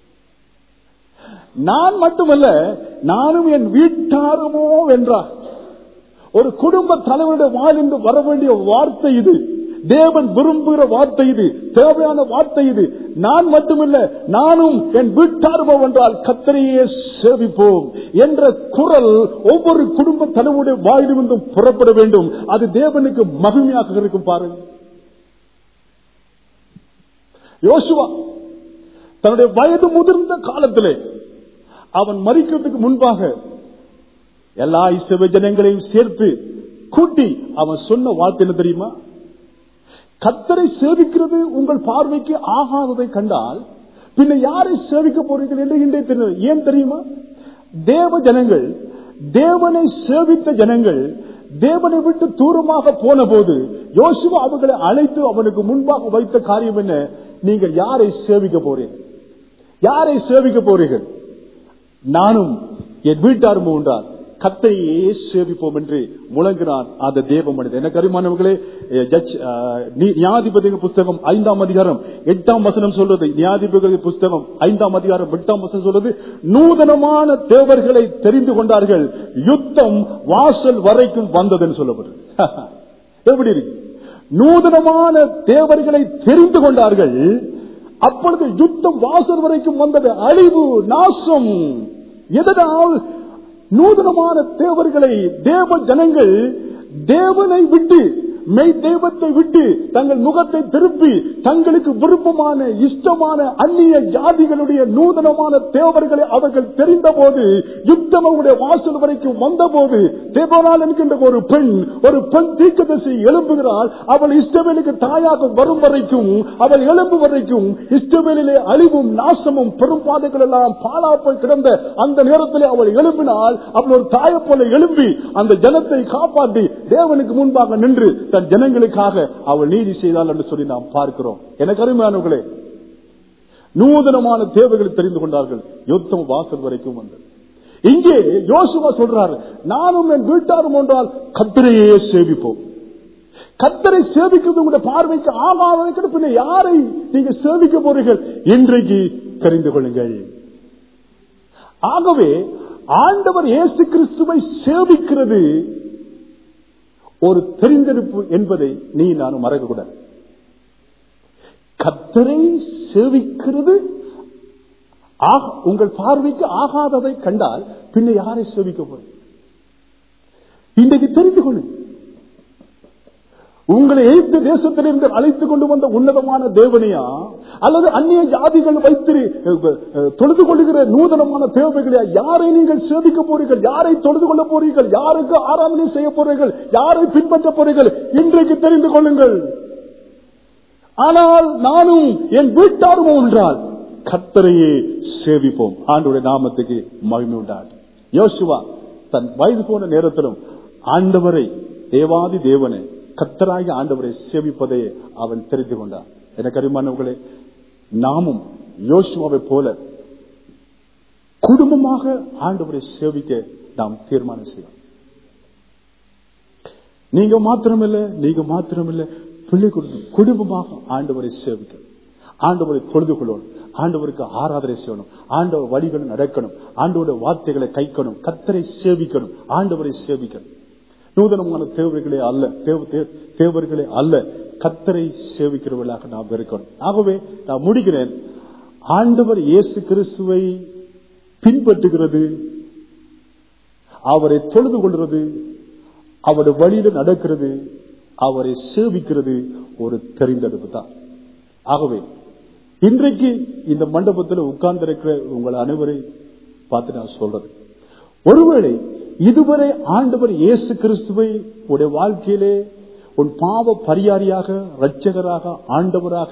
நான் மட்டுமல்ல நானும் என் வீட்டாருமோ வென்றார் ஒரு குடும்ப தலைவருடைய வாயிலிருந்து வர வேண்டிய வார்த்தை இது தேவன் விரும்புகிற வார்த்தை இது தேவையான வார்த்தை இது நான் மட்டுமல்ல நானும் என் வீட்டாருமோ என்றால் கத்தரையே சேவிப்போம் என்ற குரல் ஒவ்வொரு குடும்ப தலைவருடைய வாயிலிருந்தும் புறப்பட வேண்டும் அது தேவனுக்கு மகிமையாக இருக்கும் பாருங்க யோசுவா தன்னுடைய வயது முதிர்ந்த காலத்திலே அவன் மறிக்கிறதுக்கு முன்பாக எல்லா இஸ்ரவேல் ஜனங்களையும் சேர்த்து கூட்டி அவன் சொன்ன வார்த்தை என்ன தெரியுமா கத்தரை சேவிக்கிறது உங்கள் பார்வைக்கு ஆகாததை கண்டால் பின்ன யாரை சேவிக்க போறீர்கள் என்று இன்றே தெரியும் ஏன் தெரியுமா தேவ ஜனங்கள் தேவனை சேவித்த ஜனங்கள் தேவனை விட்டு தூரமாக போன போது யோசுவா அவர்களை அழைத்து அவனுக்கு முன்பாக வைத்த காரியம் என்ன நீங்கள் யாரை சேவிக்க போறீர்கள் யாரை சேவிக்க போறீர்கள் நானும் என் வீட்டாரும் என்றார் கத்தையே சேவிப்போம் என்று முழங்கினான் அந்த தேவ மனிதன் எனக்கு அருமானவர்களே அஹ், ஜட்ஜ், அஹ், நீ- நியாயாதிபதிகள் புஸ்தகம் ஐந்தாம் அதிகாரம் எட்டாம் வசனம் சொல்றது நியாயாதிபதி புஸ்தகம் ஐந்தாம் அதிகாரம் எட்டாம் வசனம் சொல்றது நூதனமான தேவர்களை தெரிந்து கொண்டார்கள் யுத்தம் வாசல் வரைக்கும் வந்ததுன்னு சொல்லப்படுது எப்படி இருக்கு நூதனமான தேவர்களை தெரிந்து கொண்டார்கள் அப்பொழுது யுத்தம் வாசல் வரைக்கும் வந்தது அழிவு நாசம் எதனால் நூதனமான தேவர்களை தேவ ஜனங்கள் தேவனை விட்டு மெய் தெய்வத்தை விட்டு தங்கள் முகத்தை திருப்பி தங்களுக்கு விருப்பமான இஷ்டமான அந்நிய ஜாதிகளுடைய நூதனமான தேவர்களை அவர்கள் தெரிந்த போது யுத்தம் அவருடைய வாசல் வரைக்கும் வந்தபோது தேவனால் என்கின்ற ஒரு பெண் ஒரு பெண் தீர்க்கதரிசி எழும்புகிறாள் அவள் இஷ்டவேலுக்கு தாயாக வரும் வரைக்கும் அவள் எழும்பு வரைக்கும் இஷ்டவேலிலே அழிவும் நாசமும் பெரும் பாதைகள் எல்லாம் பாலா போய் கிடந்த அந்த நேரத்தில் அவள் எழும்பினால் அவள் ஒரு தாயை போல எழும்பி அந்த ஜனத்தை காப்பாற்றி தேவனுக்கு முன்பாக நின்று தன் ஜனங்களுக்காக அவள் நீதி செய்தாள் என்று சொல்லி நாம் பார்க்கிறோம் எனக்கு அருமையானவர்களே நூதனமான தேவைகளை தெரிந்து கொண்டார்கள் யுத்தம் வாசல் வரைக்கும் வந்தது இங்கே யோசுவா சொல்றாரு நானும் என் வீட்டாரும் என்றால் கத்திரையே சேவிப்போம் கத்தரை சேவிக்கிறது உங்களுடைய பார்வைக்கு ஆகாத பின்ன யாரை நீங்க சேவிக்க போறீர்கள் இன்றைக்கு தெரிந்து கொள்ளுங்கள் ஆகவே ஆண்டவர் இயேசு கிறிஸ்துவை சேவிக்கிறது ஒரு தெரிந்தெடுப்பு என்பதை நீ நானும் மறக்கக்கூடாது கத்தரை சேவிக்கிறது ஆக- உங்கள் பார்வைக்கு ஆகாததை கண்டால் பின்ன யாரை சேவிக்க போறீங்க இன்றைக்கு தெரிந்து கொள்ளுங்க உங்களை எய்த்த தேசத்திலிருந்து அழைத்துக் கொண்டு வந்த உன்னதமான தேவனையா அல்லது அந்நிய ஜாதிகள் வைத்து அஹ், தொழுது கொள்ளுகிற நூதனமான தேவைகளையா யாரை நீங்கள் சேவிக்க போறீர்கள் யாரை தொழுது கொள்ள போறீர்கள் யாருக்கு ஆராதனை செய்ய போறீர்கள் யாரை பின்பற்ற போறீர்கள் இன்றைக்கு தெரிந்து கொள்ளுங்கள் ஆனால் நானும் என் வீட்டாரும் என்றால் கத்தரையே சேவிப்போம் ஆண்டுடைய நாமத்துக்கு மகிமை உண்டாடு யோசுவா தன் வயது போன நேரத்திலும் ஆண்டவரை தேவாதி தேவனை கத்தராகி ஆண்டவரை சேவிப்பதை அவன் தெரிந்து கொண்டான் எனக்கு அறிமானவர்களே நாமும் யோசுவாவை போல குடும்பமாக ஆண்டவரை சேவிக்க நாம் தீர்மானம் செய்வோம் நீங்க மாத்திரமில்ல நீங்க மாத்திரமில்ல பிள்ளை குடும்பம் குடும்பமாக ஆண்டவரை சேவிக்கணும் ஆண்டவரை தொழுது கொள்ளணும் ஆண்டவருக்கு ஆராதனை செய்யணும் ஆண்டவர் வழிகளும் நடக்கணும் ஆண்டவருடைய வார்த்தைகளை கைக்கணும் கத்தரை சேவிக்கணும் ஆண்டவரை சேவிக்கணும் நூதனமான தேவர்களே அல்ல தேவ தே- தேவர்களே அல்ல கத்தரை சேவிக்கிறவர்களாக நாம் இருக்கணும் ஆகவே நான் முடிக்கிறேன் ஆண்டவர் இயேசு கிறிஸ்துவை பின்பற்றுகிறது அவரை தொழுது கொள்வது அவருடைய வழியில நடக்கிறது அவரை சேவிக்கிறது ஒரு தெரிந்தெடுப்பு தான் ஆகவே இன்றைக்கு இந்த மண்டபத்தில் உட்கார்ந்திருக்கிற உங்கள் அனைவரை பார்த்து நான் சொல்றது ஒருவேளை இதுவரை ஆண்டவர் இயேசு கிறிஸ்துவை உடைய வாழ்க்கையிலே உன் பாவ பரிகாரியாக இரட்சகராக ஆண்டவராக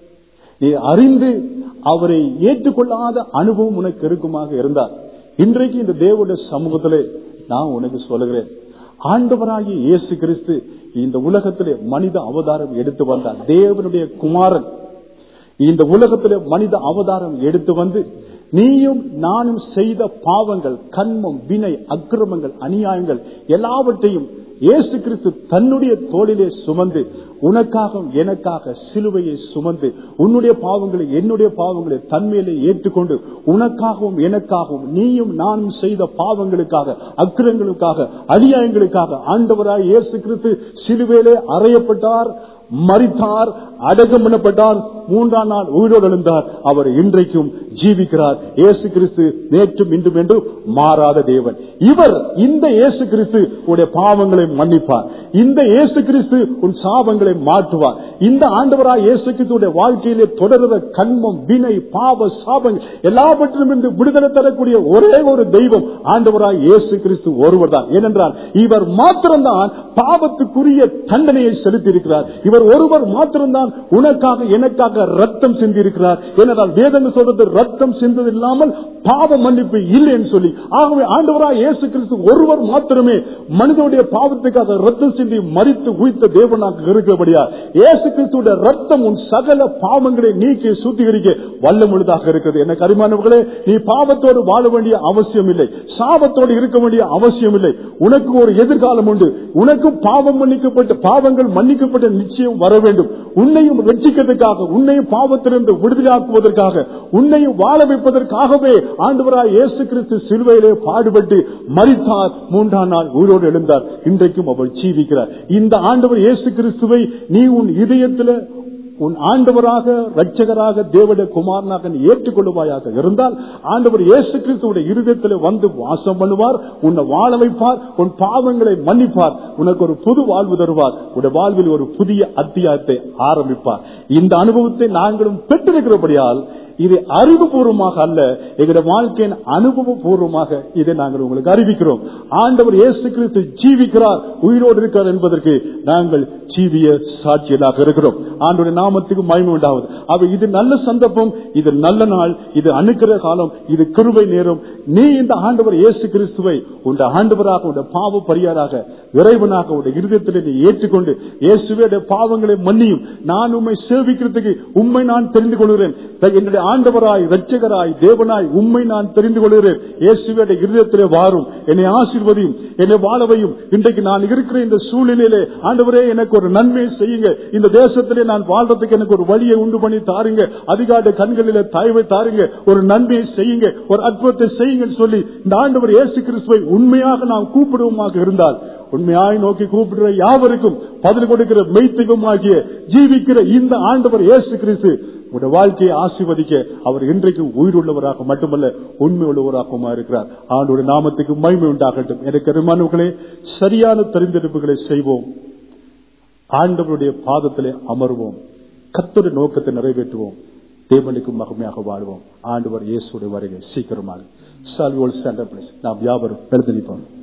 நீ அறிந்து அவரை ஏற்றுக்கொள்ளாத அனுபவம் உனக்கு இருக்குமாக இருந்தால் இன்றைக்கு இந்த தேவனுடைய சமூகத்திலே நான் உனக்கு சொல்லுகிறேன் ஆண்டவராகிய இயேசு கிறிஸ்து இந்த உலகத்திலே மனித அவதாரம் எடுத்து வந்தார் தேவனுடைய குமாரன் இந்த உலகத்திலே மனித அவதாரம் எடுத்து வந்து நீயும் நானும் செய்த பாவங்கள் கண்மம் வினை அக்கிரமங்கள் அநியாயங்கள் எல்லாவற்றையும் இயேசு கிறிஸ்து தன்னுடைய தோளிலே சுமந்து உனக்காக எனக்காக சிலுவையை சுமந்து உன்னுடைய பாவங்களை என்னுடைய பாவங்களை தன்மையிலே ஏற்றுக்கொண்டு உனக்காகவும் எனக்காகவும் நீயும் நானும் செய்த பாவங்களுக்காக அக்கிரங்களுக்காக அநியாயங்களுக்காக ஆண்டவராய் இயேசு கிறிஸ்து சிலுவையிலே அறையப்பட்டார் மறித்தார் அடக்கம் பண்ணப்பட்டார் மூன்றாம் நாள் உயிரோடு எழுந்தார் அவர் இன்றைக்கும் ஜீவிக்கிறார் இயேசு கிறிஸ்து நேற்றும் இன்றும் என்று மாறாத தேவன் இவர் இந்த இயேசு கிறிஸ்து உடைய பாவங்களை மன்னிப்பார் இந்த இயேசு கிறிஸ்து உன் சாபங்களை மாற்றுவார் இந்த ஆண்டவராய் இயேசு கிறிஸ்துடைய வாழ்க்கையிலே தொடர்கிற கண்மம் வினை பாவ சாபங்கள் எல்லாவற்றிலும் இருந்து விடுதலை தரக்கூடிய ஒரே ஒரு தெய்வம் ஆண்டவராய் இயேசு கிறிஸ்து ஒருவர் தான் ஏனென்றால் இவர் மாத்திரம்தான் பாவத்துக்குரிய தண்டனையை செலுத்தி இருக்கிறார் இவர் ஒருவர் மாத்திரம்தான் உனக்காக எனக்காக ரத்தம் சிந்தி இருக்கிறார் ஏனென்றால் வேதங்கள் சொல்றது ரத்தம் சிந்தது இல்லாமல் பாவ மன்னிப்பு இல்லை என்று சொல்லி ஆகவே ஆண்டவராய் இயேசு கிறிஸ்து ஒருவர் மாத்திரமே மனிதனுடைய பாவத்துக்காக ரத்தம் சிந்தி மறித்து உயிர்த்த தேவனாக இருக்கிறபடியா இயேசு கிறிஸ்துடைய ரத்தம் உன் சகல பாவங்களை நீக்கி சுத்திகரிக்க வல்லமுள்ளதாக இருக்கிறது எனக்கு அருமானவர்களே நீ பாவத்தோடு வாழ வேண்டிய அவசியம் இல்லை சாபத்தோடு இருக்க வேண்டிய அவசியம் இல்லை உனக்கு ஒரு எதிர்காலம் உண்டு உனக்கும் பாவம் மன்னிக்கப்பட்ட பாவங்கள் மன்னிக்கப்பட்ட நிச்சயம் வர வேண்டும் உன்னையும் ரட்சிக்கிறதுக்காக உன்னையும் பாவத்திலிருந்து விடுதலாக்குவதற்காக உன்னையும் வாழ வைப்பதற்காகவே ஆண்டவராய் இயேசு கிறிஸ்து சிலுவையிலே பாடுபட்டு மரித்தார் மூன்றாம் நாள் உயிரோடு எழுந்தார் இன்றைக்கும் அவர் ஜீவிக்கிறார் இந்த ஆண்டவர் இயேசு கிறிஸ்துவை நீ உன் இதயத்தில் உன் ஆண்டவராக ரட்சகராக தேவட குமாரனாக நீ ஏற்றுக்கொள்வாயாக இருந்தால் ஆண்டவர் இயேசு கிறிஸ்துடைய இருதயத்தில் வந்து வாசம் பண்ணுவார் உன்னை வாழ வைப்பார் உன் பாவங்களை மன்னிப்பார் உனக்கு ஒரு புது வாழ்வு தருவார் உடைய வாழ்வில் ஒரு புதிய அத்தியாயத்தை ஆரம்பிப்பார் இந்த அனுபவத்தை நாங்களும் பெற்றிருக்கிறபடியால் இது அறிவுபூர்வமாக அல்ல எங்களுடைய வாழ்க்கையின் அனுபவபூர்வமாக இதை நாங்கள் உங்களுக்கு அறிவிக்கிறோம் ஆண்டவர் இயேசு கிறிஸ்து ஜீவிக்கிறார் உயிரோடு இருக்கிறார் என்பதற்கு நாங்கள் ஜீவிய சாட்சியலாக இருக்கிறோம் ஆண்டோட நாமத்துக்கு மகிமை உண்டாவது அவ இது நல்ல சந்தர்ப்பம் இது நல்ல நாள் இது அணுக்கிற காலம் இது கிருபை நேரம் நீ இந்த ஆண்டவர் இயேசு கிறிஸ்துவை உண்ட ஆண்டவராக உண்ட பாவ பரியாராக இறைவனாக உடைய இருதயத்தில் நீ ஏற்றுக்கொண்டு இயேசுவே உடைய பாவங்களை மன்னியும் நான் உண்மை சேவிக்கிறதுக்கு உண்மை நான் தெரிந்து கொள்கிறேன் என்னுடைய ஆண்டவராய் ரட்சகராய் தேவனாய் உண்மை நான் தெரிந்து கொள்கிறேன் இயேசுவே உடைய இருதயத்திலே வாரும் என்னை ஆசீர்வதியும் என்னை வாழவையும் இன்றைக்கு நான் இருக்கிற இந்த சூழ்நிலையிலே ஆண்டவரே எனக்கு ஒரு நன்மை செய்யுங்க இந்த தேசத்திலே நான் வாழ்றதுக்கு எனக்கு ஒரு வழியை உண்டு பண்ணி தாருங்க அதிகார கண்களில தயவை தாருங்க ஒரு நன்மையை செய்யுங்க ஒரு அற்புதத்தை செய்யுங்கன்னு சொல்லி இந்த ஆண்டவர் இயேசு கிறிஸ்துவை உண்மையாக நாம் கூப்பிடுவோமாக இருந்தால் உண்மையாய் நோக்கி கூப்பிடுற யாவருக்கும் பதில் கொடுக்கிற மெய்த்திகமாகிய ஜீவிக்கிற இந்த ஆண்டவர் இயேசு கிறிஸ்து உங்களுடைய வாழ்க்கையை ஆசீர்வதிக்க அவர் இன்றைக்கு உயிருள்ளவராக மட்டுமல்ல உண்மை உள்ளவராகவும் இருக்கிறார் ஆண்டோட நாமத்துக்கு மகிமை உண்டாகட்டும் எனக்கு அருமானவர்களே சரியான தெரிந்தெடுப்புகளை செய்வோம் ஆண்டவருடைய பாதத்திலே அமர்வோம் கத்தோட நோக்கத்தை நிறைவேற்றுவோம் தேவனுக்கு மகிமையாக வாழ்வோம் ஆண்டவர் இயேசுடைய வருகை சீக்கிரமாக சால்வோல் ஸ்டாண்டப் நாம் யாவரும் எழுந்து நிற்போம்